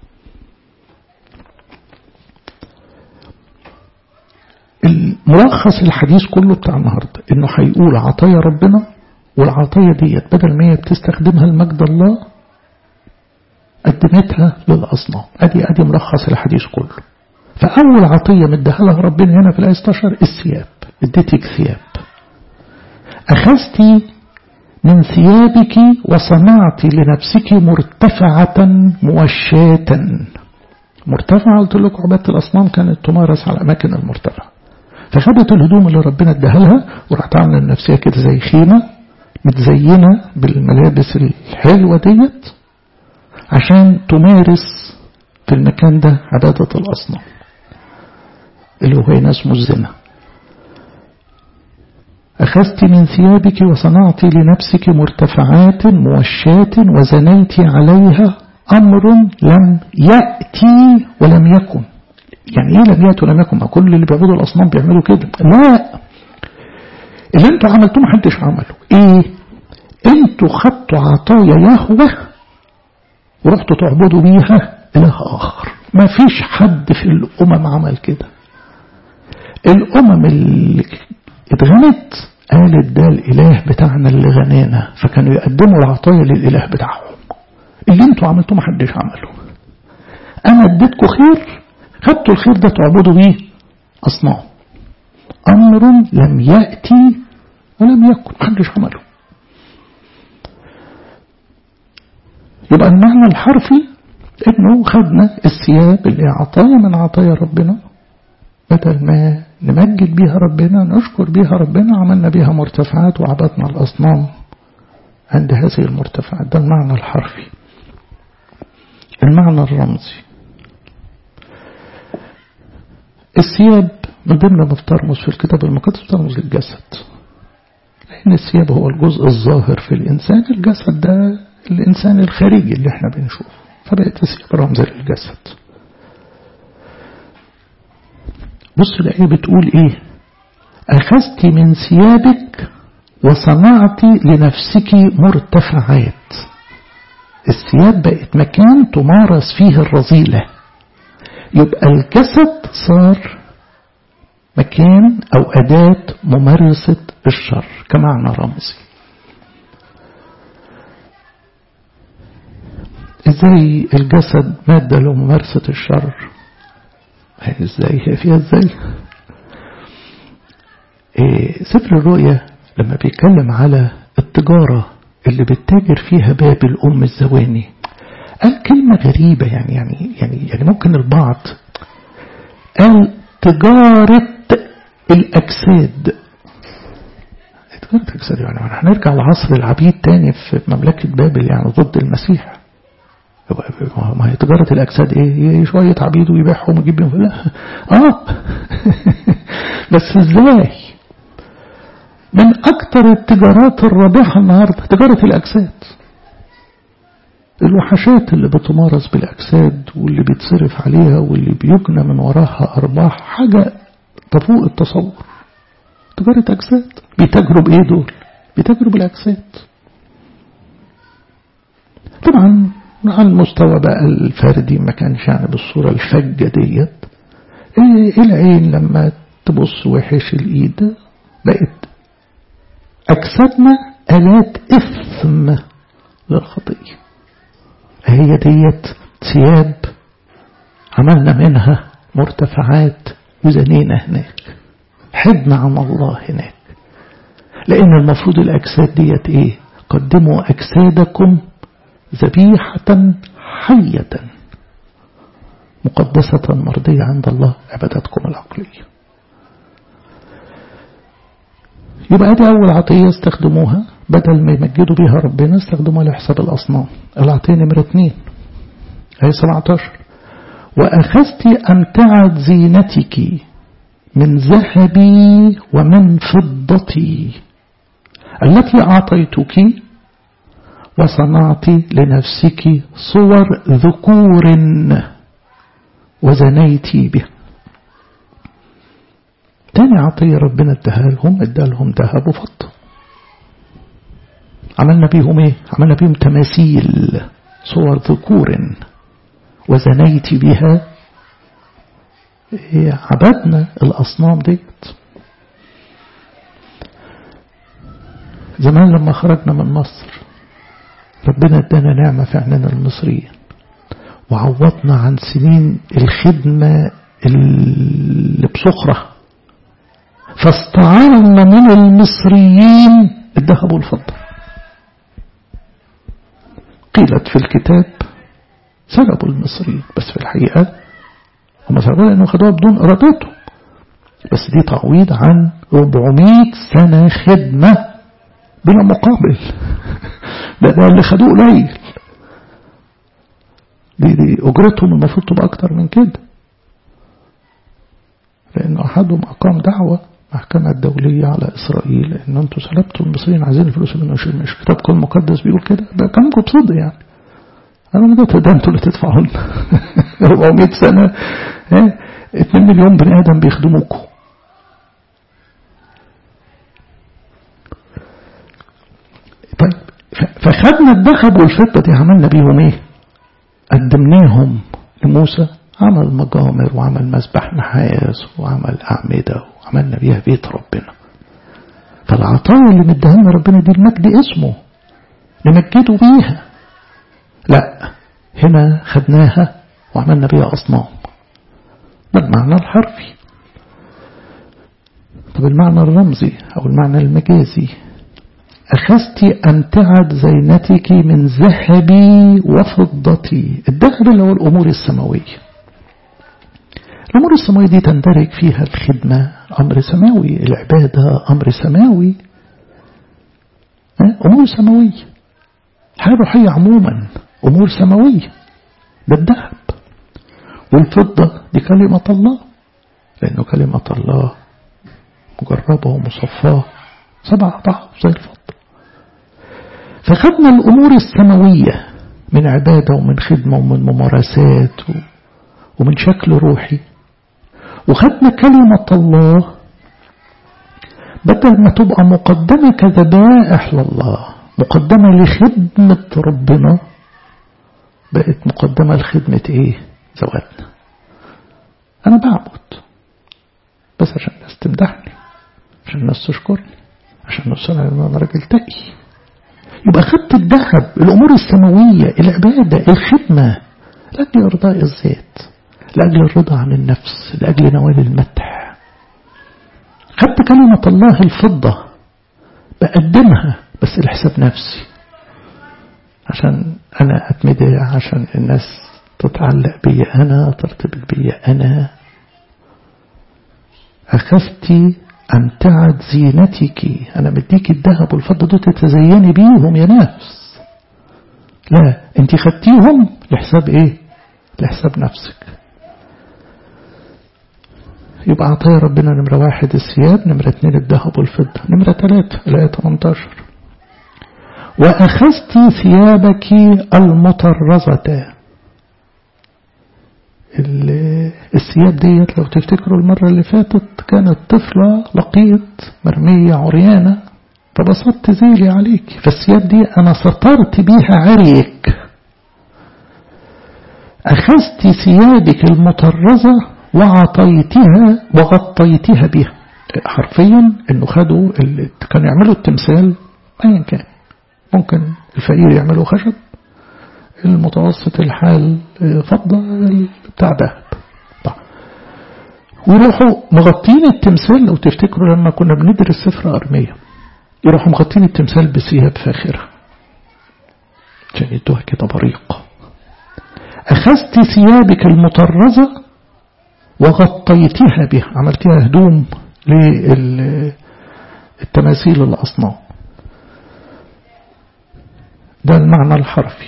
الملخص الحديث كله بتاع النهاردة انه هيقول عطايا ربنا والعطايا ديت بدل ما هي بتستخدمها لمجد الله قدمتها للأصنام أدي أدي ملخص الحديث كله فأول عطية مدها لها ربنا هنا في الآية 16 الثياب اديتك ثياب أخذت من ثيابك وصنعت لنفسك مرتفعة موشاة مرتفعة قلت لكم عبادة الأصنام كانت تمارس على الأماكن المرتفعة فخدت الهدوم اللي ربنا اداها لها وراحت عامله لنفسها كده زي خيمة متزينة بالملابس الحلوة ديت عشان تمارس في المكان ده عبادة الأصنام اللي هو هنا اسمه الزنا أخذت من ثيابك وصنعت لنفسك مرتفعات موشات وزنيت عليها أمر لم يأتي ولم يكن يعني ايه لم يأتي ولم يكن ما كل اللي بيعبدوا الأصنام بيعملوا كده لا اللي انتوا عملتوه محدش عمله ايه انتوا خدتوا عطايا يهوه ورحتوا تعبدوا بيها إله آخر ما فيش حد في الأمم عمل كده الأمم اللي اتغنت قالت ده الإله بتاعنا اللي غنانا فكانوا يقدموا العطايا للإله بتاعهم اللي انتوا عملتوه محدش عمله أنا اديتكم خير خدتوا الخير ده تعبدوا بيه أصنام أمر لم يأتي ولم يكن محدش عمله يبقى المعنى الحرفي انه خدنا الثياب اللي عطايا من عطايا ربنا بدل ما نمجد بيها ربنا نشكر بيها ربنا عملنا بيها مرتفعات وعبدنا الأصنام عند هذه المرتفعات ده المعنى الحرفي المعنى الرمزي الثياب من ضمن ما بترمز في الكتاب المقدس بترمز للجسد لأن الثياب هو الجزء الظاهر في الإنسان الجسد ده الإنسان الخارجي اللي احنا بنشوفه فبقت الثياب رمز للجسد بص الآية بتقول إيه أخذت من ثيابك وصنعت لنفسك مرتفعات الثياب بقت مكان تمارس فيه الرذيلة يبقى الجسد صار مكان أو أداة ممارسة الشر كمعنى رمزي ازاي الجسد مادة لممارسة الشر ازاي هي فيها ازاي إيه سفر الرؤيا لما بيتكلم على التجارة اللي بتتاجر فيها بابل أم الزواني قال كلمة غريبة يعني يعني يعني يعني ممكن البعض قال تجارة الأجساد تجارة الأجساد يعني هنرجع لعصر العبيد تاني في مملكة بابل يعني ضد المسيح ما هي تجارة الأجساد إيه شوية عبيد ويبيعهم ويجيب بيهم لا آه بس إزاي من أكثر التجارات الرابحة النهاردة تجارة الأجساد الوحشات اللي بتمارس بالأجساد واللي بيتصرف عليها واللي بيجنى من وراها أرباح حاجة تفوق التصور تجارة أجساد بيتاجروا بإيه دول بيتاجروا بالأجساد طبعا على المستوى بقى الفردي ما كانش يعني بالصورة الفجة ديت العين لما تبص وحش الإيد بقت أجسادنا آلات إثم للخطية هي ديت ثياب عملنا منها مرتفعات وزنينا هناك حدنا عن الله هناك لأن المفروض الأجساد ديت إيه قدموا أجسادكم ذبيحة حية مقدسة مرضية عند الله عبادتكم العقلية يبقى دي أول عطية استخدموها بدل ما يمجدوا بيها ربنا استخدموها لحساب الأصنام العطية نمرة اتنين آية 17 وأخذت أمتعة زينتك من ذهبي ومن فضتي التي أعطيتك وصنعت لنفسك صور ذكور وزنيت بها تاني عطية ربنا اداها لهم ادى لهم ذهب وفضة عملنا بيهم ايه عملنا بيهم تماثيل صور ذكور وزنيت بها إيه عبدنا الأصنام ديت زمان لما خرجنا من مصر ربنا ادانا نعمة في عيننا المصريين وعوضنا عن سنين الخدمة اللي بسخرة فاستعرنا من المصريين الذهب والفضة قيلت في الكتاب سرقوا المصريين بس في الحقيقة هم سرقوا لأنه خدوها بدون إرادتهم بس دي تعويض عن 400 سنة خدمة بلا مقابل ده, ده اللي خدوه قليل دي, دي أجرتهم المفروض تبقى أكتر من كده لأن أحدهم أقام دعوة محكمة الدولية على إسرائيل إن أنتوا سلبتوا المصريين عايزين الفلوس اللي مش مش كتابكم المقدس بيقول كده ده كلامكم بصدق يعني أنا ما ده أنتوا اللي تدفعوا لنا 400 سنة 2 مليون بني آدم بيخدموكم طيب فخدنا الذهب والفضة دي عملنا بيهم ايه قدمناهم لموسى عمل مجامر وعمل مسبح نحاس وعمل أعمدة وعملنا بيها بيت ربنا فالعطايا اللي مديها لنا ربنا دي المجد اسمه نمجده بيها لا هنا خدناها وعملنا بيها أصنام ده المعنى الحرفي طب المعنى الرمزي أو المعنى المجازي أخذت أمتعة زينتك من ذهبي وفضتي الذهب اللي هو الأمور السماوية الأمور السماوية دي تندرج فيها الخدمة أمر سماوي العبادة أمر سماوي أمور سماوية الحياة الروحية عموما أمور سماوية ده الذهب والفضة دي كلمة الله لأنه كلمة الله مجربة ومصفاة سبع أضعاف زي الفضة فخدنا الأمور السماوية من عبادة ومن خدمة ومن ممارسات ومن شكل روحي وخدنا كلمة الله بدل ما تبقى مقدمة كذبائح لله مقدمة لخدمة ربنا بقت مقدمة لخدمة ايه زواتنا انا بعبد بس عشان الناس تمدحني عشان الناس تشكرني عشان الناس ان انا راجل تقي يبقى خدت الذهب الامور السماوية العبادة الخدمة لاجل ارضاء الذات لاجل الرضا عن النفس لاجل نوال المدح خدت كلمة الله الفضة بقدمها بس لحساب نفسي عشان أنا أتمدع عشان الناس تتعلق بي أنا ترتبط بي أنا أخذت أمتعة زينتك أنا مديك الذهب والفضة دول تتزيني بيهم يا نفس لا انت خدتيهم لحساب ايه لحساب نفسك يبقى عطايا ربنا نمرة واحد الثياب نمرة اتنين الذهب والفضة نمرة تلاتة الآية 18 وأخذت ثيابك المطرزة الثياب ديت لو تفتكروا المرة اللي فاتت كانت طفلة لقيط مرمية عريانة فبسطت ذيلي عليك فالثياب دي أنا سطرت بيها عريك أخذت ثيابك المطرزة وعطيتها وغطيتها بها حرفيا انه خدوا اللي كانوا يعملوا التمثال ايا كان ممكن الفقير يعملوا خشب المتوسط الحال فضة بتاع ذهب طيب ويروحوا مغطين التمثال لو تفتكروا لما كنا بندرس سفر أرمية يروحوا مغطين التمثال بثياب فاخرة عشان يدوها كده بريق أخذت ثيابك المطرزة وغطيتها بها عملتها هدوم للتماثيل الأصنام ده المعنى الحرفي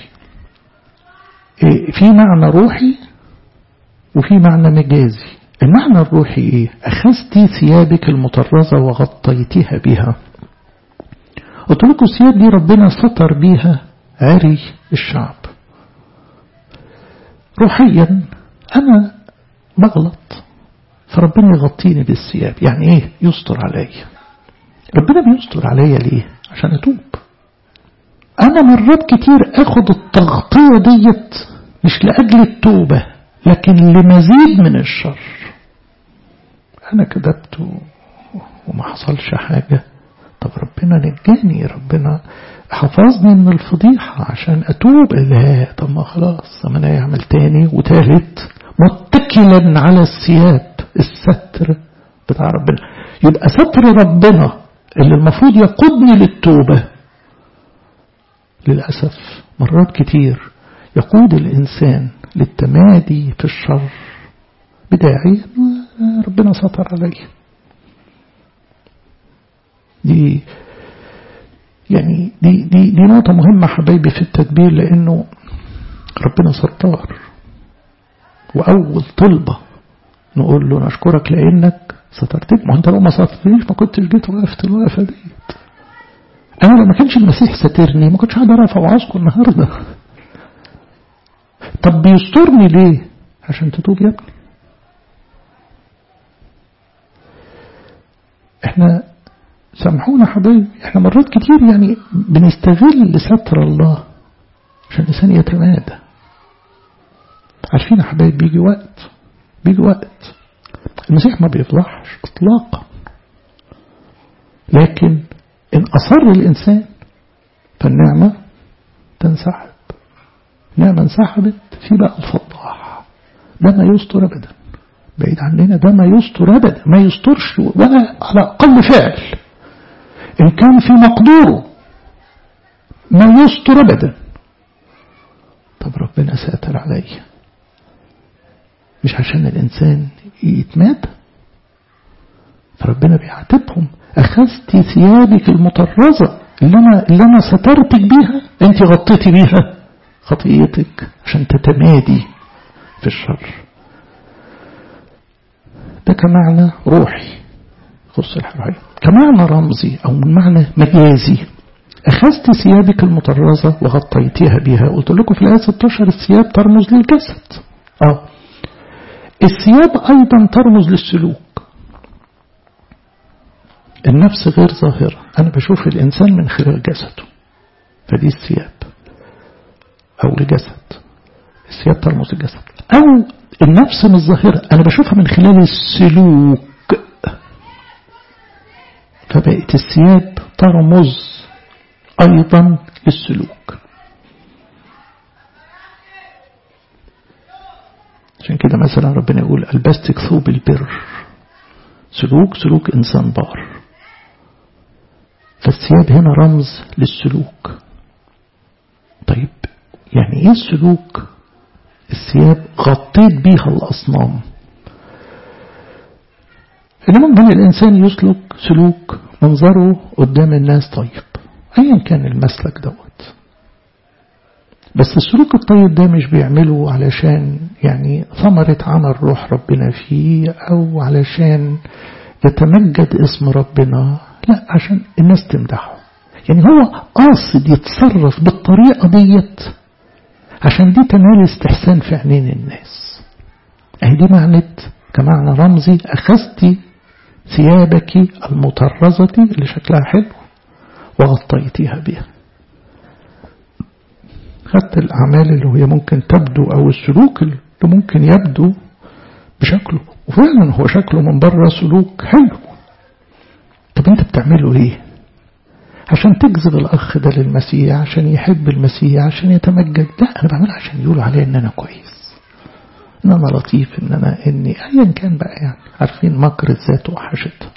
في معنى روحي وفي معنى مجازي المعنى الروحي ايه أخذت ثيابك المطرزة وغطيتها بها قلت لكم الثياب دي ربنا ستر بيها عري الشعب روحيا أنا بغلط فربنا يغطيني بالثياب يعني ايه يستر عليا ربنا بيستر عليا ليه عشان اتوب انا مرات كتير اخد التغطية ديت مش لاجل التوبة لكن لمزيد من الشر انا كذبت وما حصلش حاجة طب ربنا نجاني ربنا حفظني من الفضيحة عشان أتوب لا طب ما خلاص ما أنا يعمل تاني وتالت متكلا على الثياب الستر بتاع ربنا يبقى ستر ربنا اللي المفروض يقودني للتوبة للأسف مرات كتير يقود الإنسان للتمادي في الشر بداعي ربنا ستر عليه دي يعني دي, دي, دي نقطة مهمة حبايبي في التدبير لأنه ربنا ستار وأول طلبة نقول له نشكرك لأنك سترتني ما أنت لو ما سترتنيش ما كنتش جيت وقفت الوقفة ديت أنا لو ما كانش المسيح سترني ما كنتش هقدر أقف أوعظكم النهاردة طب بيسترني ليه عشان تتوب يا ابني احنا سامحونا حبايبي احنا مرات كتير يعني بنستغل ستر الله عشان الإنسان يتمادى عارفين يا حبايبي بيجي وقت بيجي وقت المسيح ما بيفضحش اطلاقا لكن ان اصر الانسان فالنعمة تنسحب نعمة انسحبت في بقى الفضاح ده ما يستر ابدا بعيد عننا ده ما يستر ابدا ما يسترش ولا على اقل فعل ان كان في مقدوره ما يستر ابدا طب ربنا ساتر عليه مش عشان الإنسان يتمادى فربنا بيعاتبهم أخذت ثيابك المطرزة اللي أنا, اللي أنا سترتك بيها أنت غطيتي بيها خطيئتك عشان تتمادي في الشر ده كمعنى روحي خص الحرية كمعنى رمزي أو من معنى مجازي أخذت ثيابك المطرزة وغطيتها بها قلت لكم في الآية 16 الثياب ترمز للجسد آه الثياب أيضا ترمز للسلوك النفس غير ظاهرة أنا بشوف الإنسان من خلال جسده فدي الثياب أو الجسد الثياب ترمز للجسد أو النفس مش ظاهرة أنا بشوفها من خلال السلوك فبقت الثياب ترمز أيضا للسلوك عشان كده مثلا ربنا يقول ألبستك ثوب البر سلوك سلوك إنسان بار الثياب هنا رمز للسلوك طيب يعني ايه السلوك الثياب غطيت بيها الأصنام إنما ممكن الإنسان يسلك سلوك منظره قدام الناس طيب أيا كان المسلك دوت بس السلوك الطيب ده مش بيعمله علشان يعني ثمرة عمل روح ربنا فيه أو علشان يتمجد اسم ربنا لا عشان الناس تمدحه يعني هو قاصد يتصرف بالطريقة ديت عشان دي تنال استحسان في عينين الناس اهي دي معنت كمعنى رمزي أخذت ثيابك المطرزة اللي شكلها حلو وغطيتها بها خدت الأعمال اللي هي ممكن تبدو أو السلوك اللي ممكن يبدو بشكله وفعلا هو شكله من بره سلوك حلو طب انت بتعمله ليه عشان تجذب الأخ ده للمسيح عشان يحب المسيح عشان يتمجد لا أنا بعملها عشان يقولوا عليه إن أنا كويس إن أنا لطيف إن أنا إني أيا كان بقى يعني عارفين مكر الذات وحشتها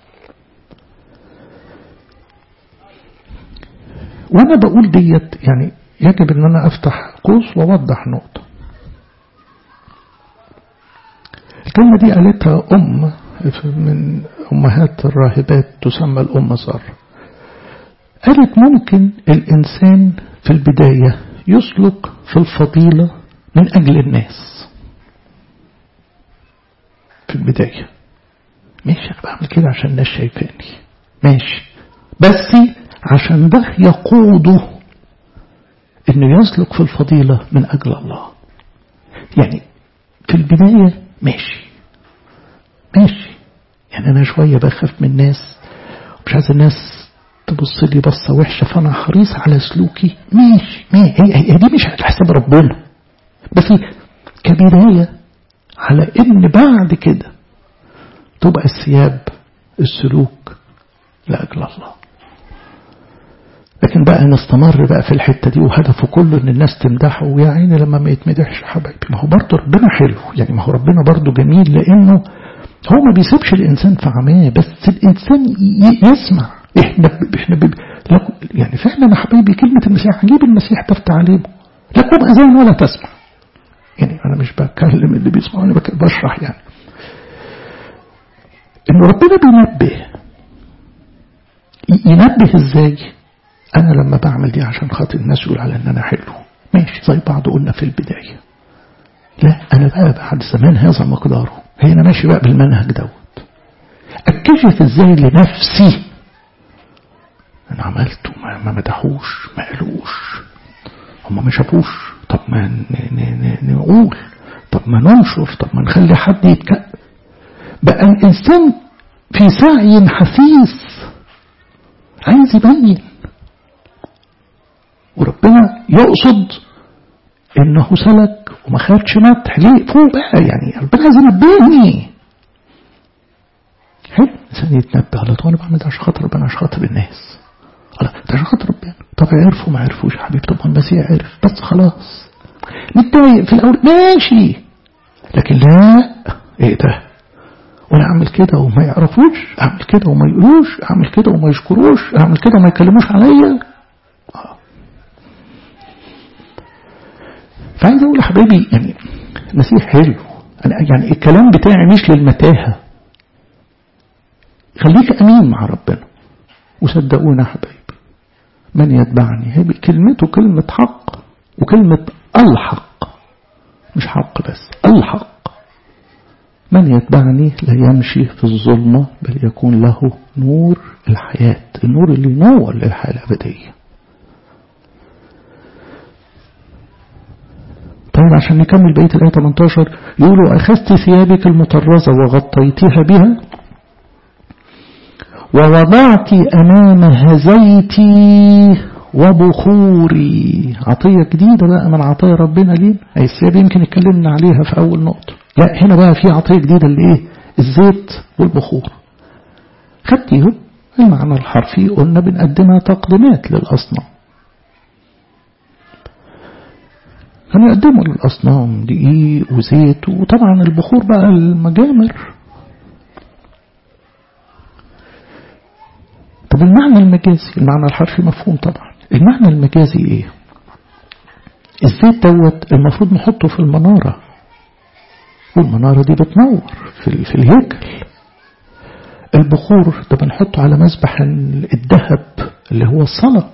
وأنا بقول ديت يعني يجب إن أنا أفتح قوس وأوضح نقطة الكلمة دي قالتها أم من أمهات الراهبات تسمى الأم سارة قالت ممكن الإنسان في البداية يسلك في الفضيلة من أجل الناس في البداية ماشي أنا بعمل كده عشان الناس شايفاني ماشي بس عشان ده يقوده انه يسلك في الفضيلة من أجل الله يعني في البداية ماشي ماشي يعني أنا شوية بخاف من الناس مش عايز الناس تبص لي بصة وحشة فأنا حريص على سلوكي ماشي ماشي هي, هي دي مش على حساب ربنا بس كبداية على إن بعد كده تبقى الثياب السلوك لأجل الله لكن بقى نستمر بقى في الحتة دي وهدفه كله ان الناس تمدحه ويا عيني لما ما يتمدحش حبايبي ما هو برضه ربنا حلو يعني ما هو ربنا برضه جميل لانه هو ما بيسيبش الانسان في عماه بس الانسان يسمع احنا احنا ب... يعني فعلا يا حبايبي كلمة المسيح عجيب المسيح تفتح عليهم لكم اذان ولا تسمع يعني انا مش بكلم اللي بيسمعوني بشرح يعني انه ربنا بينبه ينبه ازاي أنا لما بعمل دي عشان خاطر الناس يقول على أن أنا حلو ماشي زي بعض قلنا في البداية لا أنا بقى بعد زمان هذا مقداره هي أنا ماشي بقى بالمنهج دوت أكشف إزاي لنفسي أنا عملته ما, ما مدحوش ما قالوش هم ما شافوش طب ما ن ن ن نقول طب ما ننشر طب ما نخلي حد يتكلم بقى الإنسان في سعي حثيث عايز يبين وربنا يقصد انه سلك وما خدش مدح ليه فوق بقى يعني ربنا عايز ينبهني حلو الانسان يتنبه على طول انا بعمل ده عشان خاطر ربنا عشان خاطر الناس الله ده عشان خاطر ربنا طب عرفوا ما عرفوش يا حبيبي طب ما المسيح عرف بس خلاص متضايق في الاول ماشي لكن لا ايه ده وانا اعمل كده وما يعرفوش اعمل كده وما يقولوش اعمل كده وما يشكروش اعمل كده وما يكلموش عليا فعايز اقول لحبايبي يعني المسيح حلو أنا يعني الكلام بتاعي مش للمتاهة خليك امين مع ربنا وصدقونا حبايبي من يتبعني هي كلمته كلمة حق وكلمة الحق مش حق بس الحق من يتبعني لا يمشي في الظلمة بل يكون له نور الحياة النور اللي ينور للحياة الأبدية طيب عشان نكمل بقية الآية 18 يقولوا أخذت ثيابك المطرزة وغطيتها بها ووضعت أمامها زيتي وبخوري عطية جديدة بقى من عطايا ربنا ليه أي الثياب يمكن اتكلمنا عليها في أول نقطة لا هنا بقى في عطية جديدة اللي إيه الزيت والبخور خدتيهم المعنى الحرفي قلنا بنقدمها تقديمات للأصنام كانوا يقدموا للأصنام دقيق وزيت وطبعا البخور بقى المجامر طب طب المعنى المجازي المعنى الحرفي مفهوم طبعا المعنى المجازي ايه الزيت دوت المفروض نحطه في المنارة والمنارة دي بتنور في, في الهيكل البخور ده بنحطه على مسبح الذهب اللي هو الصلاة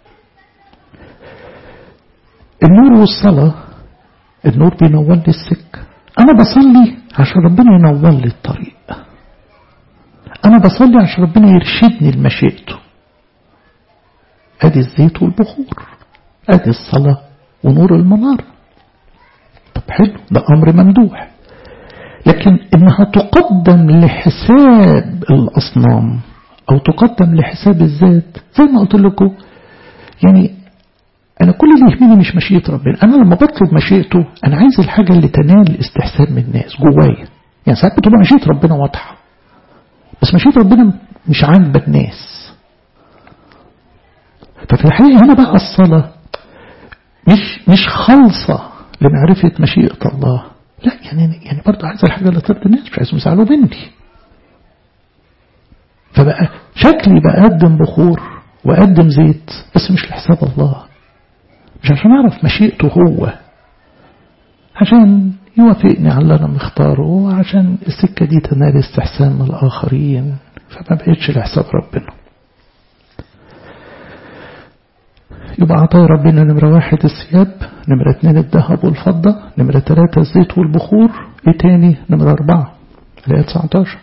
النور والصلاة النور بينور لي السكة أنا بصلي عشان ربنا ينور لي الطريق أنا بصلي عشان ربنا يرشدني لمشيئته أدي الزيت والبخور أدي الصلاة ونور المنارة طب حلو ده أمر ممدوح لكن إنها تقدم لحساب الأصنام أو تقدم لحساب الذات زي ما قلت لكم يعني أنا كل اللي يهمني مش مشيئة ربنا أنا لما بطلب مشيئته أنا عايز الحاجة اللي تنال استحسان من الناس جوايا يعني ساعات بتبقى مشيئة ربنا واضحة بس مشيئة ربنا مش عاجبة الناس ففي الحقيقة هنا بقى الصلاة مش مش خالصة لمعرفة مشيئة الله لا يعني يعني برضه عايز الحاجة اللي ترضي الناس مش عايزهم يزعلوا مني فبقى شكلي بقدم بخور وأقدم زيت بس مش لحساب الله مش عشان أعرف مشيئته هو عشان يوافقني على اللي أنا مختاره وعشان السكة دي تنال استحسان من الآخرين فما بقتش لحساب ربنا يبقى عطايا ربنا نمرة واحد الثياب نمرة اتنين الذهب والفضة نمرة تلاتة الزيت والبخور ايه تاني نمرة أربعة الآية 19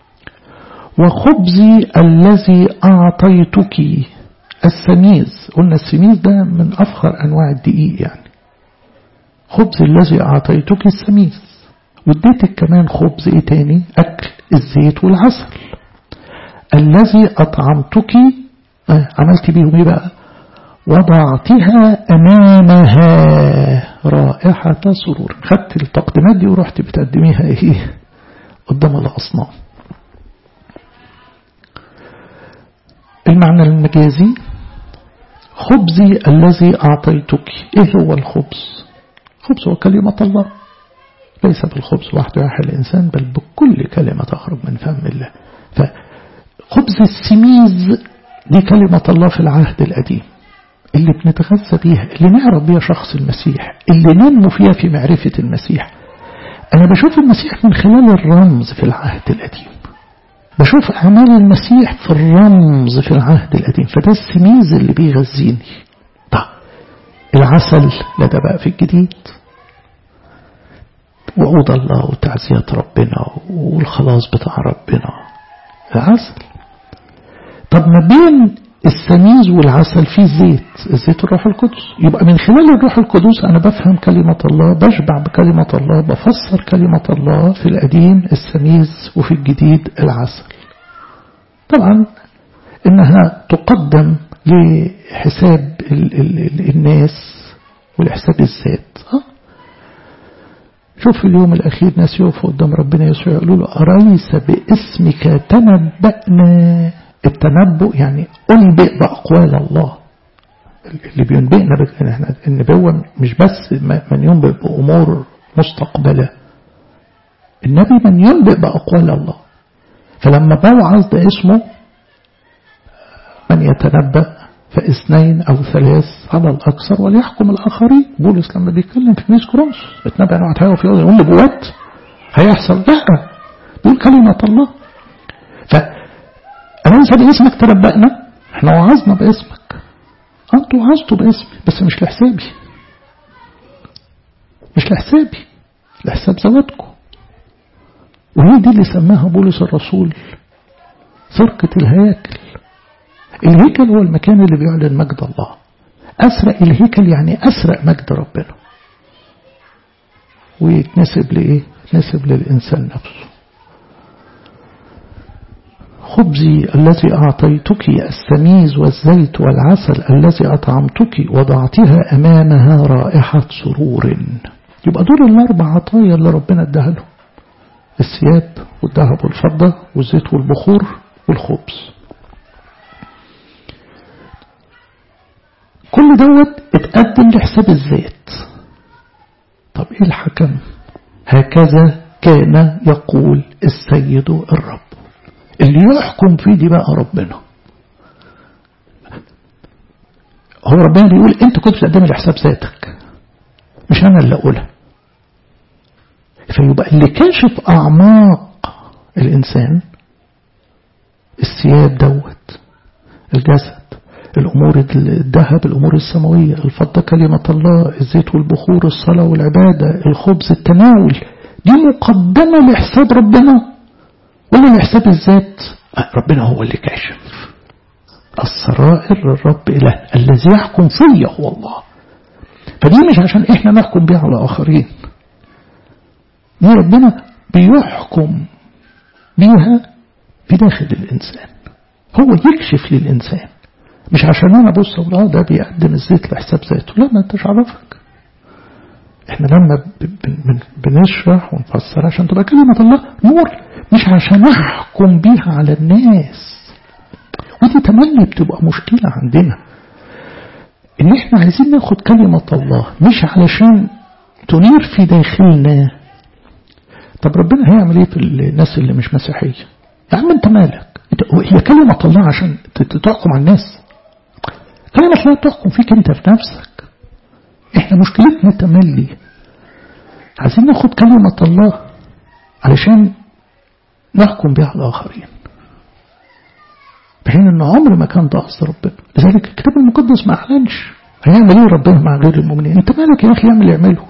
وخبزي الذي أعطيتك السميز قلنا السميز ده من أفخر أنواع الدقيق يعني خبز الذي أعطيتك السميز واديتك كمان خبز ايه تاني أكل الزيت والعسل الذي أطعمتك آه عملت بيهم ايه بقى وضعتها أمامها رائحة سرور خدت التقديمات دي ورحت بتقدميها ايه قدام الأصنام المعنى المجازي خبزي الذي أعطيتك إيه هو الخبز خبز هو كلمة الله ليس بالخبز وحده يحيى الإنسان بل بكل كلمة تخرج من فم الله فخبز السميز دي كلمة الله في العهد القديم اللي بنتغذى بيها اللي نعرف بيها شخص المسيح اللي ننمو فيها في معرفة المسيح أنا بشوف المسيح من خلال الرمز في العهد القديم بشوف أعمال المسيح في الرمز في العهد القديم فده السميز اللي بيغذيني طب العسل لا ده بقى في الجديد وعود الله وتعزية ربنا والخلاص بتاع ربنا العسل طب ما بين السميز والعسل فيه زيت الزيت الروح القدس يبقى من خلال الروح القدس أنا بفهم كلمة الله بشبع بكلمة الله بفسر كلمة الله في القديم السميز وفي الجديد العسل طبعا إنها تقدم لحساب ال ال ال الناس ولحساب الذات شوف في اليوم الأخير ناس يقفوا قدام ربنا يسوع يقولوا له أريس باسمك تنبأنا التنبؤ يعني أنبئ بأقوال الله اللي بينبئنا احنا النبوة مش بس من ينبئ بأمور مستقبلة النبي من ينبئ بأقوال الله فلما بوعظ ده اسمه من يتنبأ فاثنين أو ثلاث على الأكثر وليحكم الآخرين بولس لما بيتكلم في ميس كرونس اتنبأ أنه هتهوى في يقول نبوات هيحصل لا بيقول كلمة الله ف أليس باسمك تنبأنا احنا وعظنا باسمك أنتوا وعظتوا باسمي بس مش لحسابي مش لحسابي لحساب زواتكم وهي دي اللي سماها بولس الرسول سرقة الهياكل الهيكل هو المكان اللي بيعلن مجد الله أسرق الهيكل يعني أسرق مجد ربنا ويتنسب لإيه؟ يتنسب للإنسان نفسه خبزي الذي أعطيتك السميز والزيت والعسل الذي أطعمتك وضعتها أمامها رائحة سرور يبقى دول الأربع عطايا اللي ربنا اداها له الثياب والذهب والفضة والزيت والبخور والخبز كل دوت اتقدم لحساب الذات طب ايه الحكم هكذا كان يقول السيد الرب اللي يحكم فيه دي بقى ربنا هو ربنا بيقول انت كنت بتقدم لحساب ذاتك مش انا اللي اقولها فيبقى اللي كاشف اعماق الانسان الثياب دوت الجسد الأمور الذهب الأمور السماوية الفضة كلمة الله الزيت والبخور الصلاة والعبادة الخبز التناول دي مقدمة لحساب ربنا ولا لحساب الذات ربنا هو اللي كاشف السرائر للرب إله الذي يحكم فيا هو الله فدي مش عشان إحنا نحكم بيها على آخرين دي ربنا بيحكم بيها في داخل الإنسان هو يكشف للإنسان مش عشان أنا أبص أقول آه ده بيقدم الزيت لحساب ذاته لا ما أنتش عرفك احنا لما بنشرح ونفسر عشان تبقى كلمة الله نور مش عشان أحكم بيها على الناس ودي تملي بتبقى مشكلة عندنا ان احنا عايزين ناخد كلمة الله مش علشان تنير في داخلنا طب ربنا هيعمل ايه في الناس اللي مش مسيحية يا عم انت مالك هي كلمة الله عشان تحكم على الناس كلمة الله تحكم فيك انت في نفسك احنا مشكلتنا تملي عايزين ناخد كلمة الله علشان نحكم بها على الآخرين بحين ان عمر ما كان ده قصد ربنا لذلك الكتاب المقدس ما اعلنش هيعمل ايه ربنا مع غير المؤمنين انت مالك يا اخي يعمل يعمله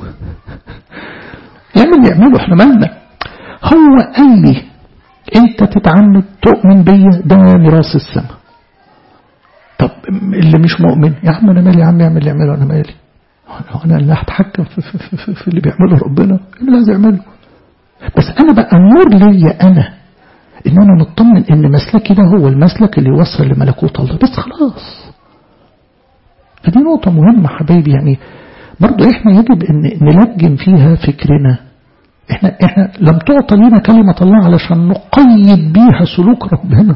يعمل يعمله احنا مالنا هو قال لي انت تتعمد تؤمن بيا ده ميراث السماء طب اللي مش مؤمن يا عم انا مالي يا عم يعمل يعمله انا مالي انا اللي هتحكم في, في, في, في اللي بيعمله ربنا اللي عايز يعمله بس انا بقى النور ليا انا ان انا مطمن ان مسلكي ده هو المسلك اللي يوصل لملكوت الله بس خلاص فدي نقطة مهمة حبايبي يعني برضو احنا يجب ان نلجم فيها فكرنا احنا احنا لم تعطى لنا كلمة الله علشان نقيد بيها سلوك ربنا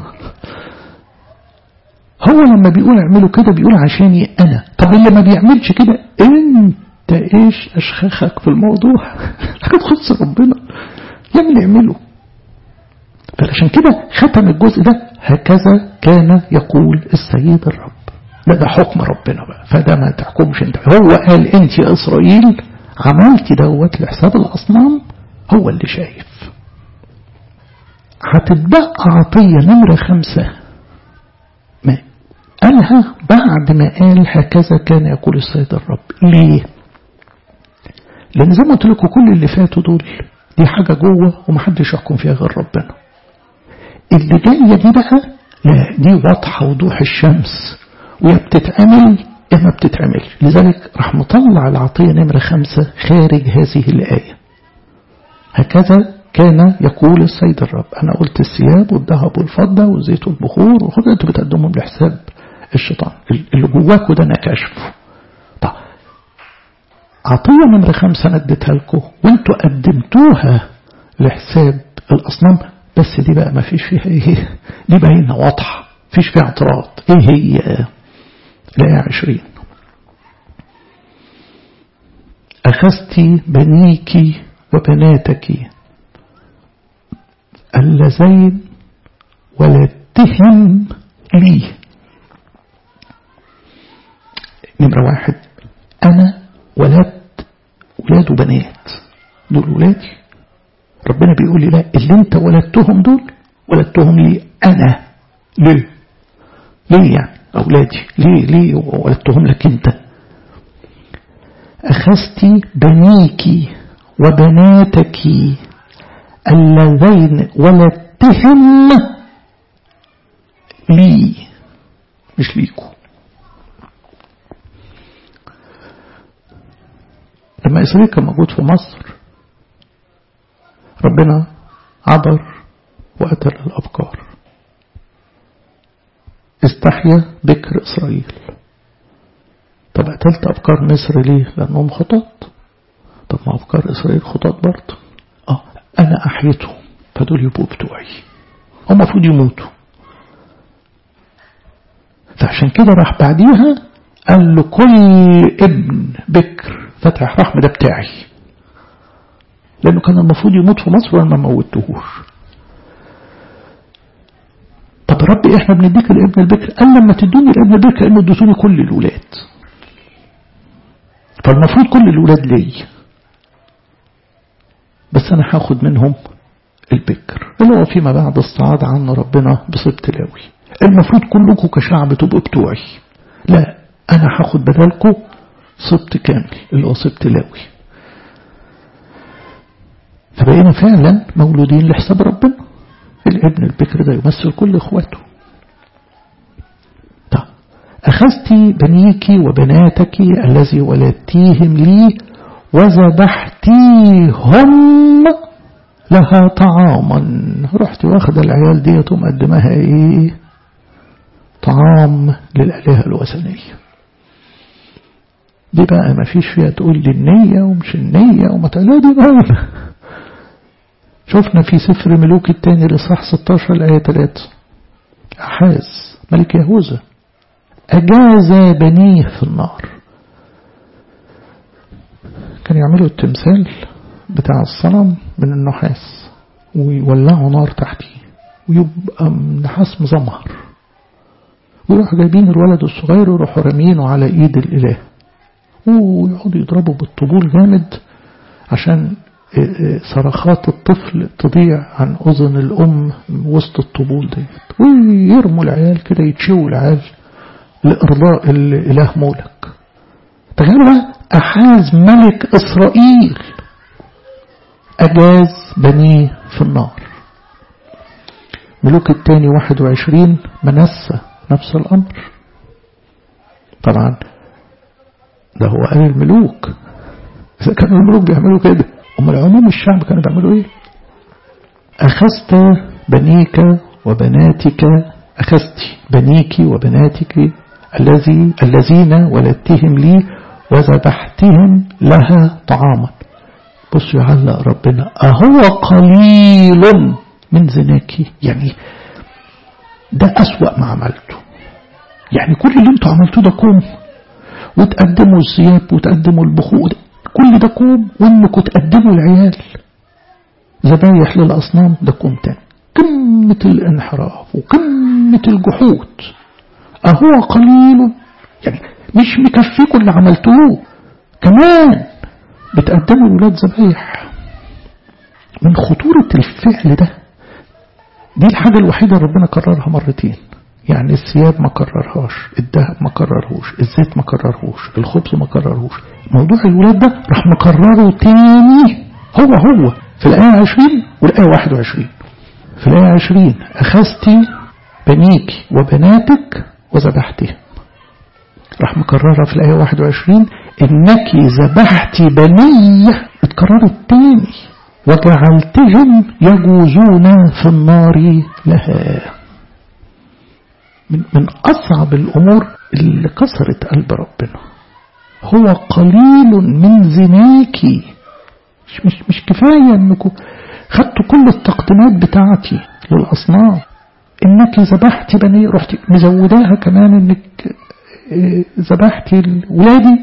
هو لما بيقول اعملوا كده بيقول عشاني انا طب اللي ما بيعملش كده انت ايش اشخاخك في الموضوع حاجة تخص ربنا يعمل يعمله فعشان كده ختم الجزء ده هكذا كان يقول السيد الرب لا ده حكم ربنا بقى فده ما تحكمش انت هو قال انت يا اسرائيل عملتي دوت لحساب الاصنام هو اللي شايف هتتبقى عطية نمرة خمسة ما قالها بعد ما قال هكذا كان يقول السيد الرب ليه لان زي ما قلت لكم كل اللي فاتوا دول دي حاجة جوه ومحدش يحكم فيها غير ربنا اللي جاية دي بقى لا دي واضحة وضوح الشمس ويا بتتعمل يا ما بتتعملش لذلك راح مطلع العطية نمرة خمسة خارج هذه الآية هكذا كان يقول السيد الرب أنا قلت الثياب والذهب والفضة والزيت والبخور وخذ أنتوا بتقدمهم لحساب الشيطان اللي جواكوا ده أنا كاشفه طب عطية نمرة خمسة أنا اديتها لكم وانتوا قدمتوها لحساب الأصنام بس دي بقى ما فيش فيها ايه دي باينه واضحه فيش فيها اعتراض ايه هي الآية عشرين أخذت بنيك وبناتك اللذين ولدتهم لي نمرة واحد أنا ولدت ولاد وبنات دول ولادي ربنا بيقول لي لا اللي انت ولدتهم دول ولدتهم لي أنا ليه ليه يعني أولادي ليه ليه ولدتهم لك أنت أخذت بنيك وبناتك اللذين ولدتهم لي مش ليكو لما إسرائيل كان موجود في مصر ربنا عبر وقتل الأبكار استحيا بكر إسرائيل طب قتلت أبكار مصر ليه لأنهم خطاط طب ما أبكار إسرائيل خطاط برضه آه أنا أحيتهم فدول يبقوا بتوعي هم المفروض يموتوا فعشان كده راح بعديها قال له كل ابن بكر فتح رحمة ده بتاعي لأنه كان المفروض يموت في مصر وأنا ما موتهوش طب ربي احنا بنديك الابن البكر قال لما تدوني الابن البكر كأنه اديتوني كل الولاد فالمفروض كل الولاد لي بس انا هاخد منهم البكر اللي هو فيما بعد استعاض عنه ربنا بصبت لاوي المفروض كلكم كشعب تبقوا بتوعي لا انا هاخد بدلكم صبت كامل اللي هو صبت لاوي فبقينا فعلا مولودين لحساب ربنا الابن البكر ده يمثل كل اخواته طب أخذت بنيك وبناتك الذي ولدتيهم لي وذبحتيهم لها طعاما رحت واخد العيال ديت ومقدمها ايه طعام للآلهة الوثنية دي بقى ما فيش فيها تقول لي النية ومش النية وما تقول دي بقى شفنا في سفر ملوك الثاني لصح 16 الآية 3 أحاز ملك يهوذا أجاز بنيه في النار كان يعملوا التمثال بتاع الصنم من النحاس ويولعوا نار تحتيه ويبقى نحاس مزمهر ويروح جايبين الولد الصغير ويروحوا رامينه على ايد الاله ويقعدوا يضربوا بالطبول جامد عشان صرخات الطفل تضيع عن أذن الأم وسط الطبول ديت ويرموا العيال كده يتشووا العيال لإرضاء الإله مولك تخيلوا بقى أحاز ملك إسرائيل أجاز بنيه في النار ملوك الثاني 21 منسى نفس الأمر طبعا ده هو قال الملوك إذا كانوا الملوك بيعملوا كده هم العموم الشعب كانوا بيعملوا ايه أخذت بنيك وبناتك أخذت بنيك وبناتك الذي الذين ولدتهم لي وذبحتهم لها طعاما بصوا يعلق ربنا أهو قليل من زناك يعني ده أسوأ ما عملته يعني كل اللي انتوا عملتوه ده كوم وتقدموا الثياب وتقدموا البخور كل ده كوم وانكم تقدموا العيال ذبايح للأصنام ده كوم تاني قمة الانحراف وقمة الجحود أهو قليل يعني مش مكفيكم اللي عملتوه كمان بتقدموا الولاد ذبايح من خطورة الفعل ده دي الحاجة الوحيدة اللي ربنا كررها مرتين يعني الثياب ما كررهاش الذهب ما كررهوش الزيت ما كررهوش الخبز ما كررهوش موضوع الولاد ده راح مكرره تاني هو هو في الآية 20 والآية 21 في الآية 20 أخذت بنيك وبناتك وذبحتهم راح مكررها في الآية 21 إنك ذبحت بني اتكررت تاني وجعلتهم يجوزون في النار لها من, من أصعب الأمور اللي كسرت قلب ربنا هو قليل من زناكي مش, مش, مش كفاية انكم خدتوا كل التقديمات بتاعتي للأصنام انك ذبحتي بني رحت مزوداها كمان انك ذبحتي ولادي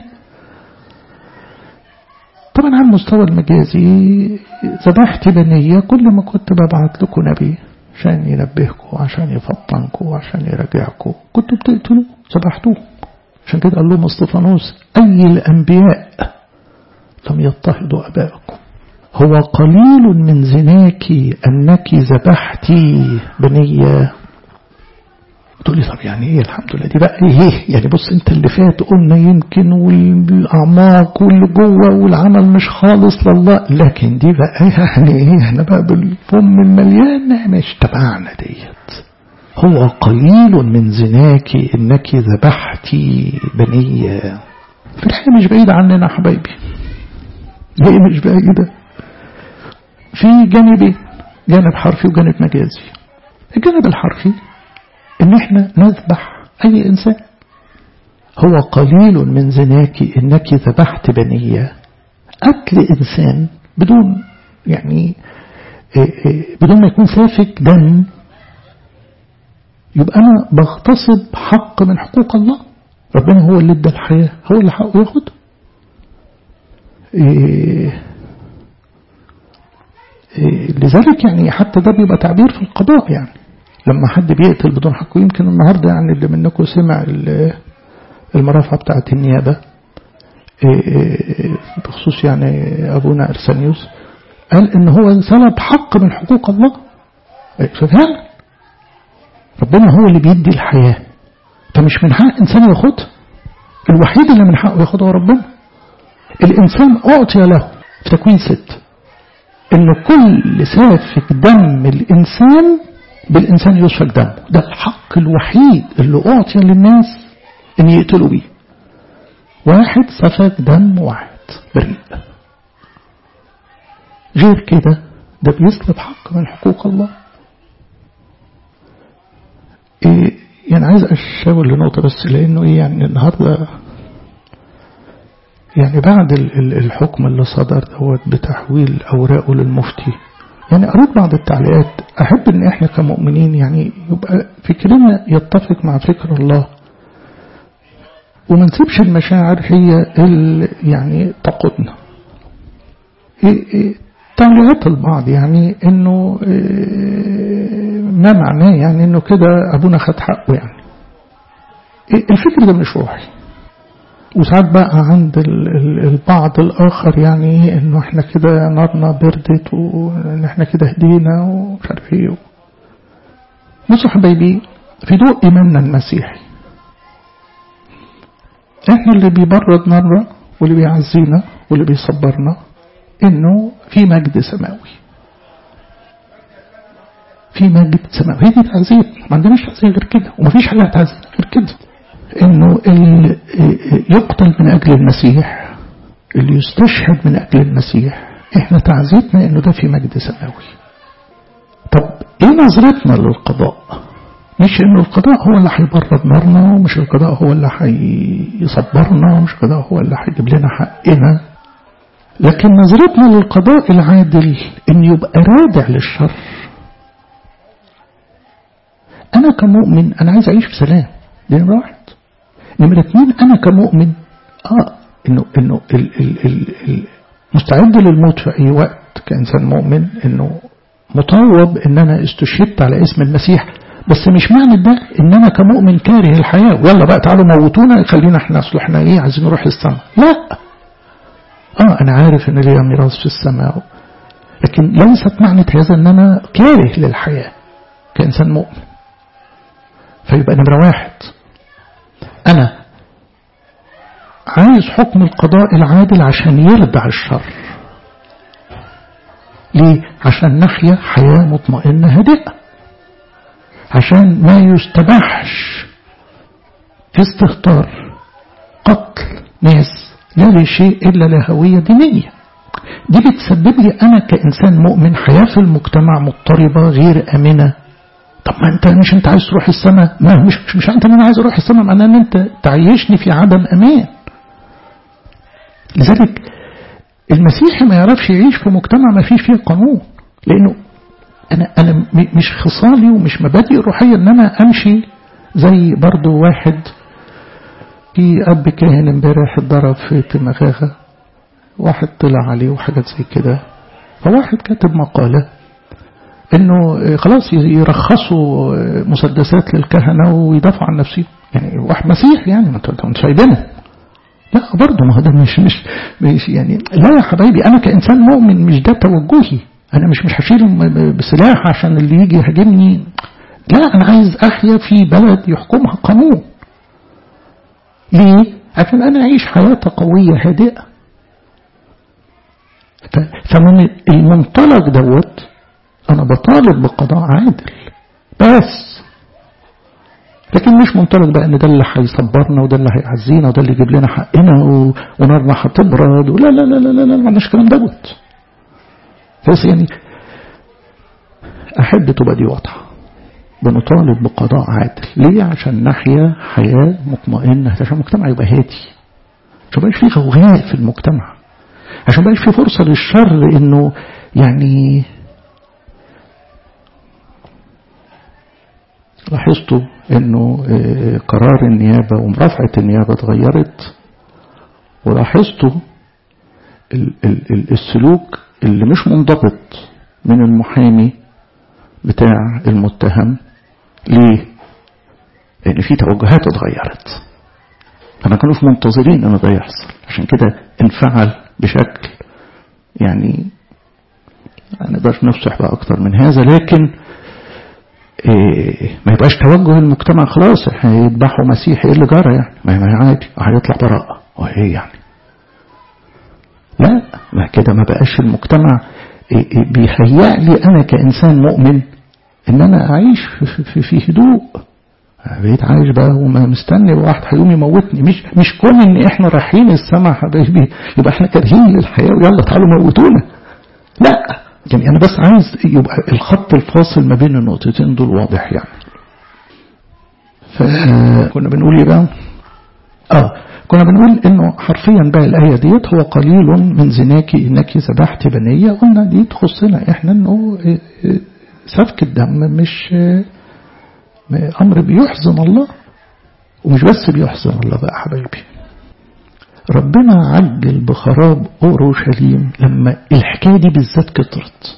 طبعا على المستوى المجازي ذبحتي بنية كل ما كنت ببعت لكم نبي عشان ينبهكم عشان يفطنكم عشان يراجعكم كنتوا بتقتلوا ذبحتوه عشان كده قال لهم اسطفانوس أي الأنبياء لم يضطهدوا أبائكم هو قليل من زناك أنك ذبحتي بنية تقول لي طب يعني ايه الحمد لله دي بقى ايه يعني بص انت اللي فات قلنا يمكن والاعماق واللي جوه والعمل مش خالص لله لكن دي بقى يعني ايه احنا بقى بالفم المليان مش تبعنا ديت هو قليل من زناك انك ذبحتي بنية في الحقيقة مش بعيد عننا حبايبي هي مش بعيدة في جانبين جانب حرفي وجانب مجازي الجانب الحرفي ان احنا نذبح اي انسان هو قليل من زناك انك ذبحت بنية قتل انسان بدون يعني بدون ما يكون سافك دم يبقى انا بغتصب حق من حقوق الله ربنا هو اللي ادى الحياة هو اللي حقه ياخد لذلك يعني حتى ده بيبقى تعبير في القضاء يعني لما حد بيقتل بدون حق ويمكن النهاردة يعني اللي منكم سمع المرافعة بتاعت النيابة بخصوص يعني أبونا أرسانيوس قال إن هو سلب حق من حقوق الله ففعلا ربنا هو اللي بيدي الحياة فمش من حق إنسان ياخدها الوحيد اللي من حقه ياخدها هو ربنا الإنسان أعطي له في تكوين ست إن كل سافك دم الإنسان بالإنسان يسفك دمه ده الحق الوحيد اللي أعطي للناس إن يقتلوا بيه واحد سفك دم واحد بريء غير كده ده بيسلب حق من حقوق الله إيه يعني عايز أشاور لنقطة بس لأنه إيه يعني النهاردة يعني بعد الحكم اللي صدر دوت بتحويل أوراقه للمفتي يعني قريت بعض التعليقات أحب إن إحنا كمؤمنين يعني يبقى فكرنا يتفق مع فكر الله وما نسيبش المشاعر هي اللي يعني تقودنا تعليقات البعض يعني انه ما معناه يعني انه كده ابونا خد حقه يعني الفكر ده مش روحي وساعات بقى عند البعض الاخر يعني انه احنا كده نارنا بردت وان احنا كده هدينا ومش عارف ايه بصوا حبايبي في ضوء ايماننا المسيحي احنا اللي بيبرد نارنا واللي بيعزينا واللي بيصبرنا انه في مجد سماوي في مجد سماوي هي دي تعزية ما عندناش تعزية غير كده ومفيش حاجة تعزية غير كده انه اللي يقتل من اجل المسيح اللي يستشهد من اجل المسيح احنا تعزيتنا انه ده في مجد سماوي طب ايه نظرتنا للقضاء مش انه القضاء هو اللي هيبرد نارنا ومش القضاء هو اللي هيصبرنا ومش القضاء هو اللي هيجيب لنا حقنا لكن نظرتنا للقضاء العادل ان يبقى رادع للشر انا كمؤمن انا عايز اعيش في سلام دي نمره واحد نمره اتنين انا كمؤمن اه انه انه ال ال ال ال مستعد للموت في اي وقت كانسان مؤمن انه مطوب ان انا استشهدت على اسم المسيح بس مش معنى ده ان انا كمؤمن كاره الحياه ويلا بقى تعالوا موتونا خلينا احنا اصل احنا ايه عايزين نروح السماء لا اه انا عارف ان ليا ميراث في السماء لكن ليست معنى هذا ان انا كاره للحياه كانسان مؤمن فيبقى نمره واحد انا عايز حكم القضاء العادل عشان يردع الشر ليه عشان نحيا حياه مطمئنه هادئه عشان ما يستباحش في استهتار قتل ناس لا لشيء إلا لهوية دينية دي بتسبب لي أنا كإنسان مؤمن حياة في المجتمع مضطربة غير آمنة طب ما أنت مش أنت عايز تروح السماء ما مش مش, مش أنت أنا عايز أروح السماء معناه أن أنت تعيشني في عدم أمان لذلك المسيحي ما يعرفش يعيش في مجتمع ما فيش فيه قانون لأنه أنا أنا مش خصالي ومش مبادئ روحية إن أنا أمشي زي برضو واحد في أب كاهن امبارح اتضرب في تمغاغة واحد طلع عليه وحاجات زي كده فواحد كاتب مقالة انه خلاص يرخصوا مسدسات للكهنة ويدافعوا عن نفسهم يعني واحد مسيح يعني ما انتوا سايبينه لا برضه ما هو ده مش مش مش يعني لا يا حبايبي انا كانسان مؤمن مش ده توجهي انا مش مش هشيل بسلاح عشان اللي يجي يهاجمني لا انا عايز احيا في بلد يحكمها قانون ليه عشان انا اعيش حياه قويه هادئه فمن المنطلق دوت انا بطالب بقضاء عادل بس لكن مش منطلق بقى ان ده اللي هيصبرنا وده اللي هيعزينا وده اللي يجيب لنا حقنا ونارنا هتبرد ولا لا لا لا لا لا ما عندناش الكلام دوت بس يعني احب تبقى دي واضحه بنطالب بقضاء عادل ليه عشان نحيا حياه مطمئنه عشان المجتمع يبقى هادي عشان ما في غوغاء في المجتمع عشان ما في فرصه للشر انه يعني لاحظتوا انه قرار النيابة ومرافعة النيابة اتغيرت ولاحظتوا السلوك اللي مش منضبط من المحامي بتاع المتهم ليه؟ لأن في توجهات اتغيرت فما كانوش منتظرين ان ده يحصل عشان كده انفعل بشكل يعني ما نقدرش نفسح بقى اكتر من هذا لكن إيه ما يبقاش توجه المجتمع خلاص هيذبحوا مسيح ايه اللي جرى يعني ما عادي هيطلع براءة وايه يعني لا ما كده ما بقاش المجتمع إيه إيه بيهيأ لي انا كانسان مؤمن ان انا اعيش في, في, في هدوء بقيت عايش بقى وما مستني واحد هيقوم يموتني مش مش كون ان احنا رايحين السماء حبايبي يبقى احنا كارهين للحياه ويلا تعالوا موتونا لا يعني انا بس عايز يبقى الخط الفاصل ما بين النقطتين دول واضح يعني فكنا بنقول ايه بقى اه كنا بنقول انه حرفيا بقى الايه ديت هو قليل من زناك انك ذبحت بنيه قلنا دي تخصنا احنا انه سفك الدم مش أمر بيحزن الله ومش بس بيحزن الله بقى حبايبي ربنا عجل بخراب أورشليم لما الحكاية دي بالذات كترت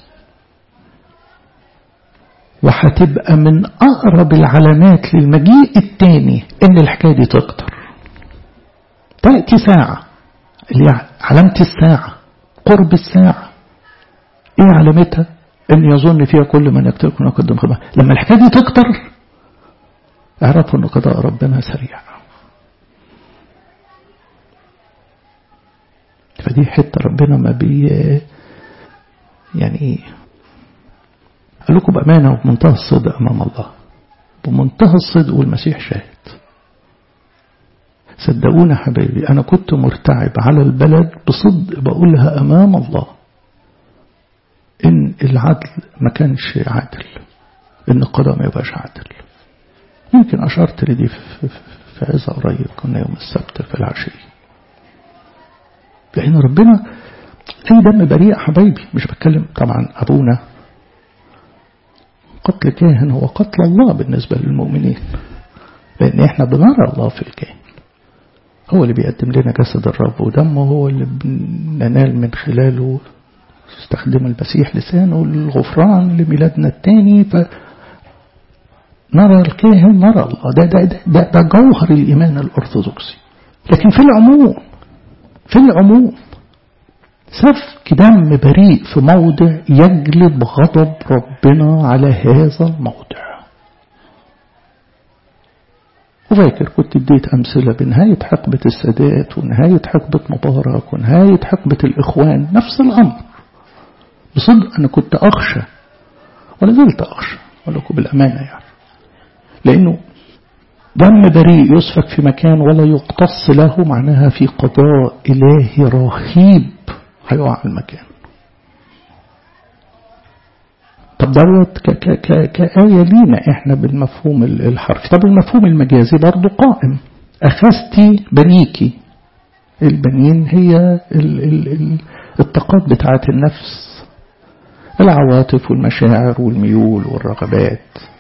وهتبقى من أقرب العلامات للمجيء التاني إن الحكاية دي تكتر تأتي ساعة اللي هي علامة الساعة قرب الساعة إيه علامتها؟ إن يظن فيها كل من يقتلكم ويقدم خدمة لما الحكاية دي تكتر اعرفوا ان قضاء ربنا سريع فدي حتة ربنا ما بي يعني ايه قال لكم بأمانة وبمنتهى الصدق أمام الله بمنتهى الصدق والمسيح شاهد صدقونا حبايبي أنا كنت مرتعب على البلد بصدق بقولها أمام الله إن العدل ما كانش عادل إن القضاء ما يبقاش عادل يمكن أشرت لدي في, في عزة قريب كنا يوم السبت في العشية لأن ربنا أي دم بريء حبايبي مش بتكلم طبعا أبونا قتل كاهن هو قتل الله بالنسبة للمؤمنين لأن احنا بنرى الله في الكاهن هو اللي بيقدم لنا جسد الرب ودمه هو اللي بننال من خلاله استخدم المسيح لسانه للغفران لميلادنا الثاني ف نرى الكاهن نرى الله ده, ده, ده, ده, ده جوهر الإيمان الأرثوذكسي لكن في العموم في العموم سفك دم بريء في موضع يجلب غضب ربنا على هذا الموضع وفاكر كنت اديت أمثلة بنهاية حقبة السادات ونهاية حقبة مبارك ونهاية حقبة الإخوان نفس الأمر بصدق أنا كنت أخشى ولا زلت أخشى أقول لكم بالأمانة يعني لأنه دم بريء يسفك في مكان ولا يقتص له معناها في قضاء إلهي رهيب هيقع المكان طب دوت كآية لينا احنا بالمفهوم الحرفي طب المفهوم المجازي برضو قائم أخذتي بنيكي البنين هي ال ال ال الطاقات بتاعة النفس العواطف والمشاعر والميول والرغبات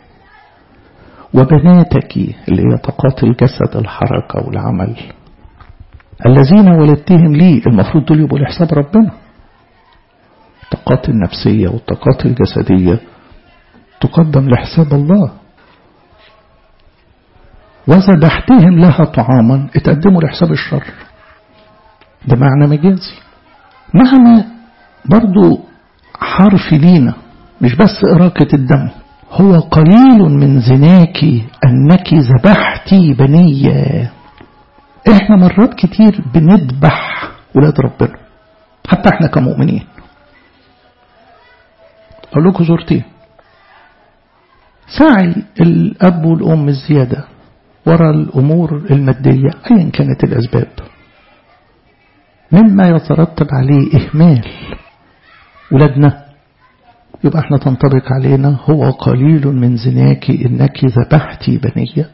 وبناتك اللي هي طاقات الجسد الحركة والعمل الذين ولدتهم لي المفروض دول يبقوا لحساب ربنا الطاقات النفسية والطاقات الجسدية تقدم لحساب الله وذبحتهم لها طعاما اتقدموا لحساب الشر ده معنى مجازي معنى برضو حرف لينا مش بس إراقة الدم هو قليل من زناك أنك ذبحتي بنية احنا مرات كتير بنذبح ولاد ربنا حتى احنا كمؤمنين أقول لكم زورتين سعي الأب والأم الزيادة وراء الأمور المادية أيا كانت الأسباب مما يترتب عليه إهمال ولادنا يبقى احنا تنطبق علينا هو قليل من زناك إنك ذبحتي بنية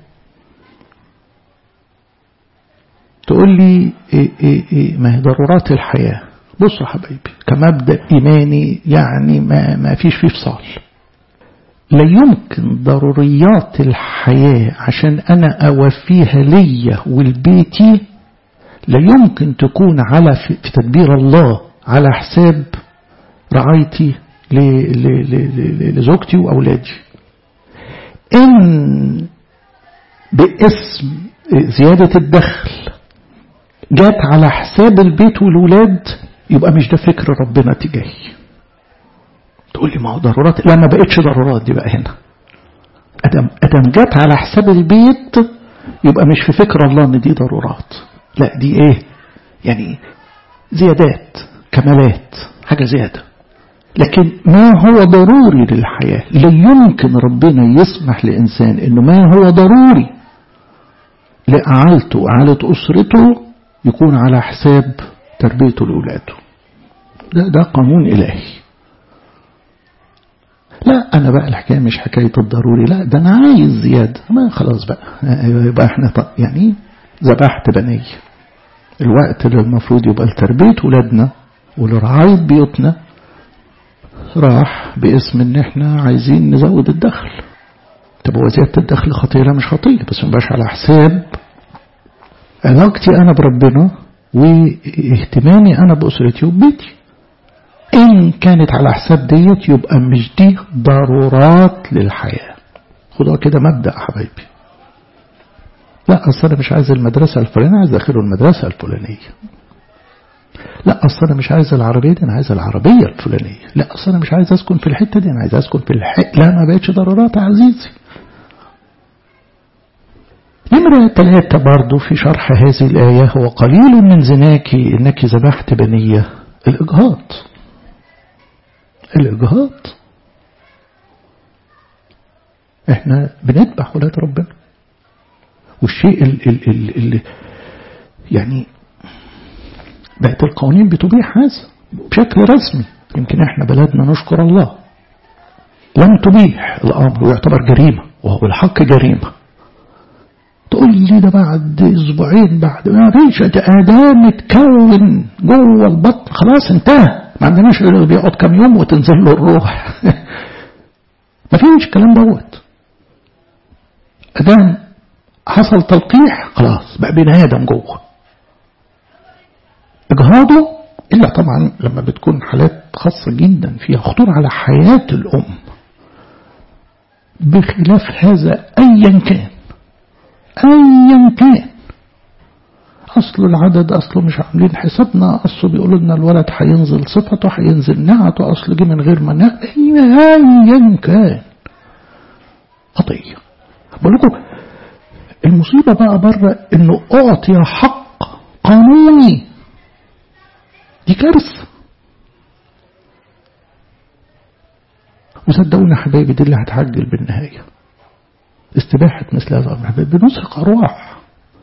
تقول لي إيه إيه إيه ما هي ضرورات الحياة بصوا حبايبي كمبدأ إيماني يعني ما, ما فيش فيه فصال لا يمكن ضروريات الحياة عشان أنا أوفيها ليا ولبيتي لا يمكن تكون على في تدبير الله على حساب رعايتي لزوجتي وأولادي إن باسم زيادة الدخل جات على حساب البيت والولاد يبقى مش ده فكر ربنا تجاهي تقول لي ما هو ضرورات لا ما بقتش ضرورات دي بقى هنا أدم, أدم جات على حساب البيت يبقى مش في فكر الله ان دي ضرورات لا دي ايه يعني زيادات كمالات حاجة زيادة لكن ما هو ضروري للحياة لا يمكن ربنا يسمح لإنسان إنه ما هو ضروري لأعالته وأعالة أسرته يكون على حساب تربيته لأولاده ده, ده قانون إلهي لا أنا بقى الحكاية مش حكاية الضروري لا ده أنا عايز زيادة ما خلاص بقى يبقى احنا يعني ذبحت بني الوقت اللي المفروض يبقى لتربية ولادنا ولرعاية بيوتنا راح باسم ان احنا عايزين نزود الدخل طب هو زيادة الدخل خطية لا مش خطية بس مبقاش على حساب علاقتي انا بربنا واهتمامي انا بأسرتي وبيتي إن كانت على حساب ديت يبقى مش دي ضرورات للحياة خدوها كده مبدأ حبايبي لا أصل أنا مش عايز المدرسة الفلانية عايز أدخله المدرسة الفلانية لا أصل أنا مش عايز العربية دي أنا عايز العربية الفلانية لا أصل أنا مش عايز أسكن في الحتة دي أنا عايز أسكن في الحتة لا ما بقتش ضرورات يا عزيزي نمرة ثلاثة برضو في شرح هذه الآية هو قليل من زناك إنك ذبحت بنية الإجهاض الإجهاض احنا بنذبح ولاد ربنا والشيء اللي يعني بقت القوانين بتبيح هذا بشكل رسمي يمكن احنا بلدنا نشكر الله لم تبيح الامر ويعتبر جريمه وهو الحق جريمه تقول لي ده بعد اسبوعين بعد ما فيش ده اداه متكون جوه البطن خلاص انتهى ما عندناش غير بيقعد كام يوم وتنزل له الروح ما فيش الكلام دوت ادام حصل تلقيح خلاص بقى بني ادم جوه اجهاضه الا طبعا لما بتكون حالات خاصه جدا فيها خطوره على حياه الام بخلاف هذا ايا كان ايا كان اصل العدد اصله مش عاملين حسابنا اصله بيقولوا لنا الولد هينزل صفته هينزل نعته اصل جه من غير ما ايا كان قضيه بقول لكم المصيبه بقى بره انه اعطي حق قانوني دي كارثه وصدقونا حبايبي دي اللي هتعجل بالنهايه استباحه مثل هذا الامر بنسرق ارواح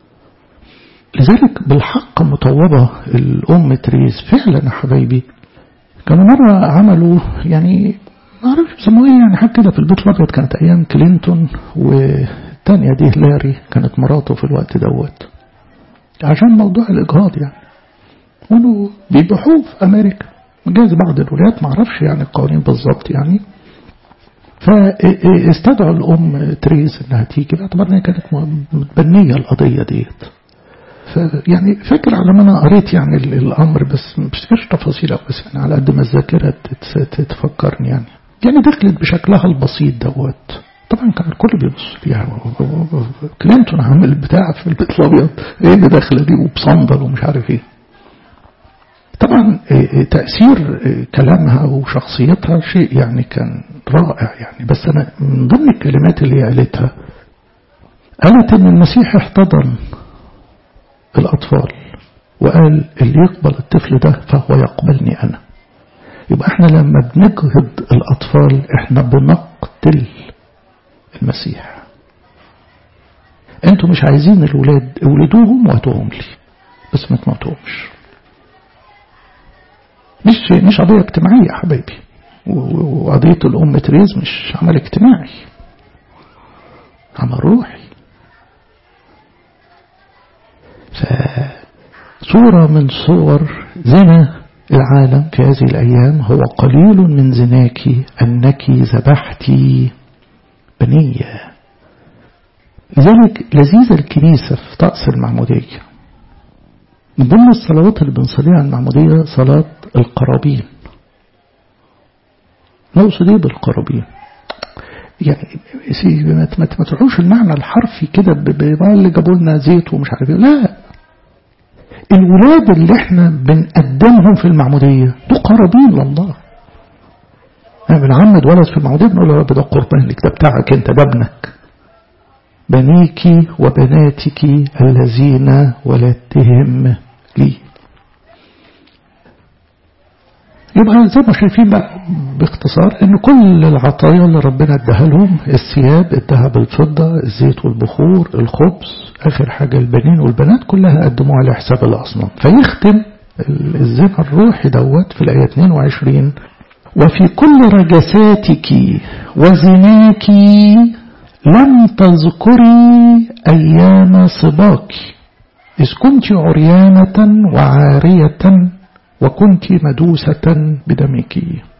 لذلك بالحق مطوبة الأم تريز فعلا يا حبايبي كانوا مرة عملوا يعني ما اعرفش يسموه ايه يعني حاجة كده في البيت الأبيض كانت أيام كلينتون والتانية دي لاري كانت مراته في الوقت دوت عشان موضوع الإجهاض يعني وانه بيبيعوه في أمريكا جاز بعض الولايات ما اعرفش يعني القوانين بالظبط يعني فاستدعوا الأم تريز إنها تيجي باعتبار إنها كانت متبنية القضية ديت يعني فاكر على ما انا قريت يعني الامر بس ما بفتكرش تفاصيله بس يعني على قد ما الذاكره تفكرني يعني يعني دخلت بشكلها البسيط دوت طبعا كان الكل بيبص فيها كلينتون عامل بتاع في البيت الابيض ايه اللي داخله دي وبصندل ومش عارف ايه طبعا تأثير كلامها وشخصيتها شيء يعني كان رائع يعني بس أنا من ضمن الكلمات اللي قالتها قالت إن المسيح احتضن الأطفال وقال اللي يقبل الطفل ده فهو يقبلني أنا يبقى احنا لما بنجهض الأطفال احنا بنقتل المسيح انتوا مش عايزين الولاد اولدوهم وهاتوهم لي بس ما تموتوهمش مش مش قضية اجتماعية يا حبايبي وقضية الأم تريز مش عمل اجتماعي عمل روحي فصورة من صور زنا العالم في هذه الأيام هو قليل من زناك أنك ذبحتي بنية لذلك لذيذ الكنيسة في طقس المعمودية من ضمن الصلوات اللي بنصليها على المعمودية صلاة القرابين نقصد ايه بالقرابين يعني ما ما تروحوش المعنى الحرفي كده اللي جابوا لنا زيت ومش عارف ايه لا الولاد اللي احنا بنقدمهم في المعمودية دول قرابين لله احنا بنعمد ولد في المعمودية بنقول له يا رب ده قربانك ده بتاعك انت ده ابنك بنيك وبناتك الذين ولدتهم لي يبقى زي ما شايفين بقى باختصار ان كل العطايا اللي ربنا اداها لهم الثياب الذهب الفضة الزيت والبخور الخبز اخر حاجة البنين والبنات كلها قدموها على حساب الاصنام فيختم الزنا الروحي دوت في الايه 22 وفي كل رجساتك وزناك لم تذكري ايام صباك اذ كنت عريانة وعارية وكنت مدوسة بدمك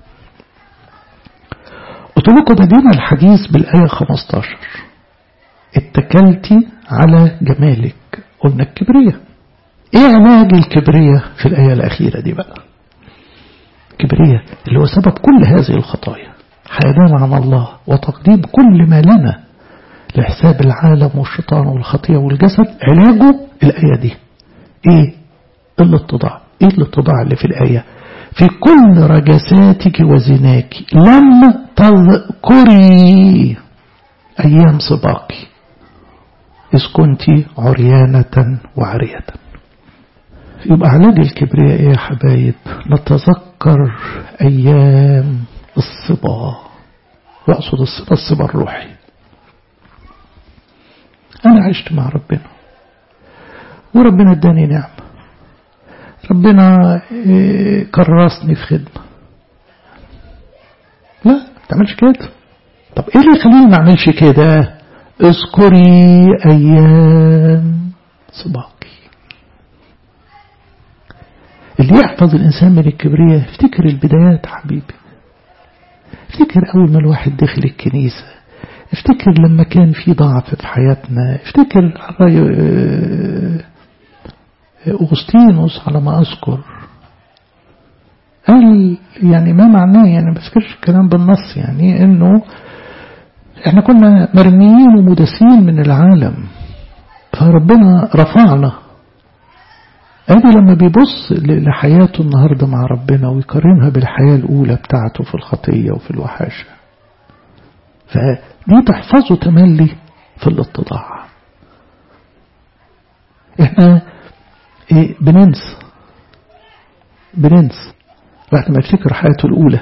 قلت لكم بدينا الحديث بالآية 15 اتكلت على جمالك قلنا الكبرية ايه علاج الكبرية في الآية الأخيرة دي بقى الكبرية اللي هو سبب كل هذه الخطايا حيدان عن الله وتقديم كل ما لنا لحساب العالم والشيطان والخطية والجسد علاجه الآية دي ايه الاتضاع ايه الاتضاع اللي في الآية في كل رجساتك وزناك لم تذكري أيام صباك إذ كنت عريانة وعرية يبقى علاج الكبرياء ايه يا حبايب نتذكر أيام الصبا وأقصد الصبا الصبا الروحي أنا عشت مع ربنا وربنا اداني نعمة ربنا كرسني في خدمة لا ما تعملش كده طب ايه اللي يخليني ما اعملش كده اذكري ايام صباكي اللي يحفظ الانسان من الكبرياء افتكر البدايات حبيبي افتكر اول ما الواحد دخل الكنيسة افتكر لما كان في ضعف في حياتنا افتكر أغسطينوس على ما أذكر قال يعني ما معناه يعني ما بذكرش الكلام بالنص يعني انه احنا كنا مرميين ومدسين من العالم فربنا رفعنا ادي لما بيبص لحياته النهارده مع ربنا ويقارنها بالحياه الاولى بتاعته في الخطيه وفي الوحاشه فدي تحفظه تملي في الاتضاع احنا إيه بننسى بننسى بعد ما يفتكر حياته الأولى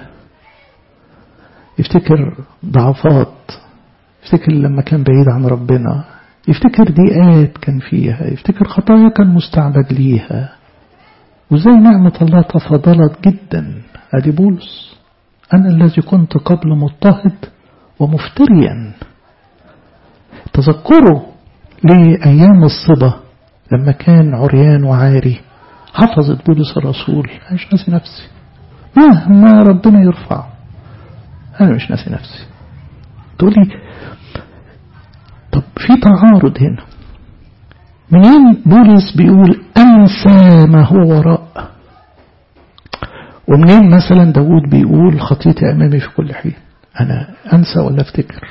يفتكر ضعفات يفتكر لما كان بعيد عن ربنا يفتكر ضيقات كان فيها يفتكر خطايا كان مستعبد ليها وزي نعمة الله تفضلت جدا أدي بولس أنا الذي كنت قبل مضطهد ومفتريا تذكروا لأيام الصبا لما كان عريان وعاري حفظت بولس الرسول أنا مش ناسي نفسي مهما ربنا يرفع أنا مش ناسي نفسي تقول لي طب في تعارض هنا منين بولس بيقول أنسى ما هو وراء ومنين مثلا داود بيقول خطيتي أمامي في كل حين أنا أنسى ولا أفتكر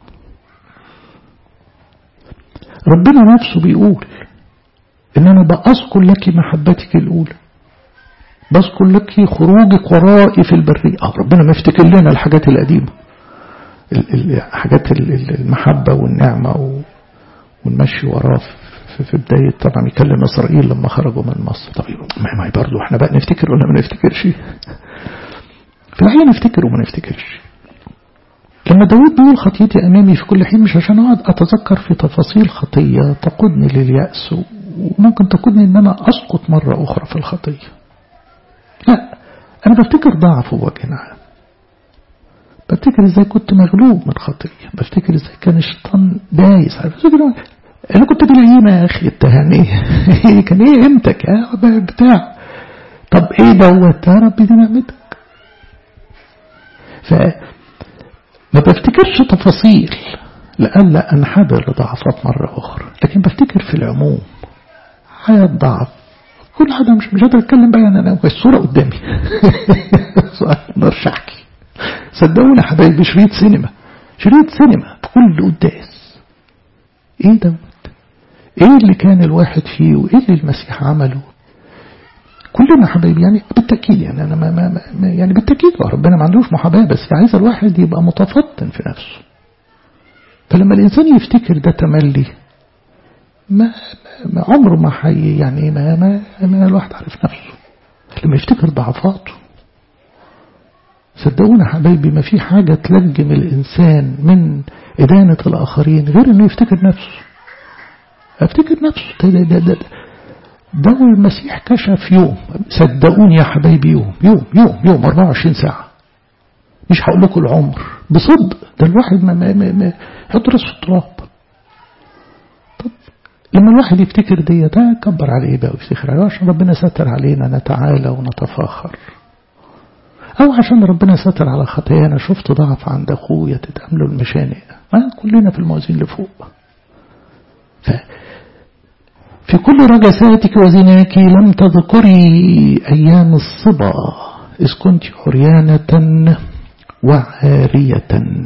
ربنا نفسه بيقول إن أنا بأذكر لك محبتك الأولى بذكر لك خروجك ورائي في البرية آه ربنا ما يفتكر لنا الحاجات القديمة حاجات المحبة والنعمة والمشي وراه في بداية طبعا يكلم إسرائيل لما خرجوا من مصر طب ما برضه احنا بقى نفتكر ولا ما نفتكرش في الحقيقة نفتكر وما نفتكرش لما داود بيقول خطيتي أمامي في كل حين مش عشان أقعد أتذكر في تفاصيل خطية تقودني لليأس وممكن تقودني إن أنا أسقط مرة أخرى في الخطية لا أنا بفتكر ضعف وجه عام بفتكر ازاي كنت مغلوب من خطية بفتكر ازاي كان الشيطان دايس بفتكر انا كنت بالعيمة يا اخي التهاني كان ايه قيمتك يا بتاع طب ايه دوت يا رب دي نعمتك ف ما بفتكرش تفاصيل لألا أنحدر لضعفات مرة أخرى لكن بفتكر في العموم حياة ضعف كل حاجة مش مش قادر أتكلم بقى أنا الصورة قدامي ما اقدرش أحكي صدقوني يا حبايبي شريط سينما شريط سينما في كل قداس ايه دوت ايه اللي كان الواحد فيه وايه اللي المسيح عمله كلنا حبايبي يعني بالتأكيد يعني أنا ما ما ما يعني بالتأكيد ربنا ما عندوش محاباة بس عايز الواحد يبقى متفطن في نفسه فلما الإنسان يفتكر ده تملي ما, ما عمره ما حي يعني ما, ما, ما الواحد عارف نفسه لما يفتكر ضعفاته صدقونا حبايبي ما في حاجة تلجم الإنسان من إدانة الآخرين غير إنه يفتكر نفسه افتكر نفسه ده, ده, ده, ده المسيح كشف يوم صدقوني يا حبايبي يوم يوم يوم يوم 24 ساعة مش هقول لكم العمر بصدق ده الواحد ما ما ما, ما يحط راسه في التراب طب لما الواحد يفتكر دي ده كبر على ايه بقى ويفتخر عليه عشان ربنا ستر علينا نتعالى ونتفاخر أو عشان ربنا ستر على خطايانا شفت ضعف عند أخويا تتأملوا المشانق ما كلنا في الموازين اللي فوق ف في كل رجساتك وزناك لم تذكري أيام الصبا إذ كنت عريانة وعارية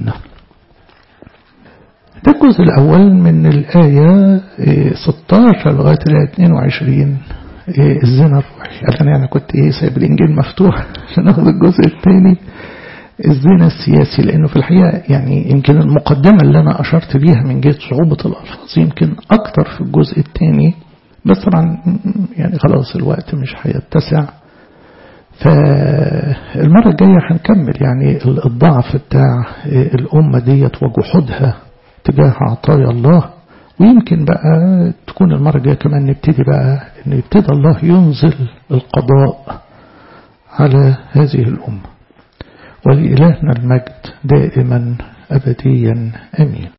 ده الجزء الأول من الآية 16 لغاية الآية 22 الزنا الروحي قال أنا يعني كنت إيه سايب الإنجيل مفتوح عشان أخذ الجزء الثاني الزنا السياسي لأنه في الحقيقة يعني يمكن المقدمة اللي أنا أشرت بيها من جهة صعوبة الألفاظ يمكن أكتر في الجزء الثاني بس طبعا يعني خلاص الوقت مش هيتسع فالمرة الجاية هنكمل يعني الضعف بتاع الأمة ديت وجحودها تجاه عطايا الله ويمكن بقى تكون المرة الجاية كمان نبتدي بقى ان يبتدى الله ينزل القضاء على هذه الأمة ولإلهنا المجد دائما أبديا أمين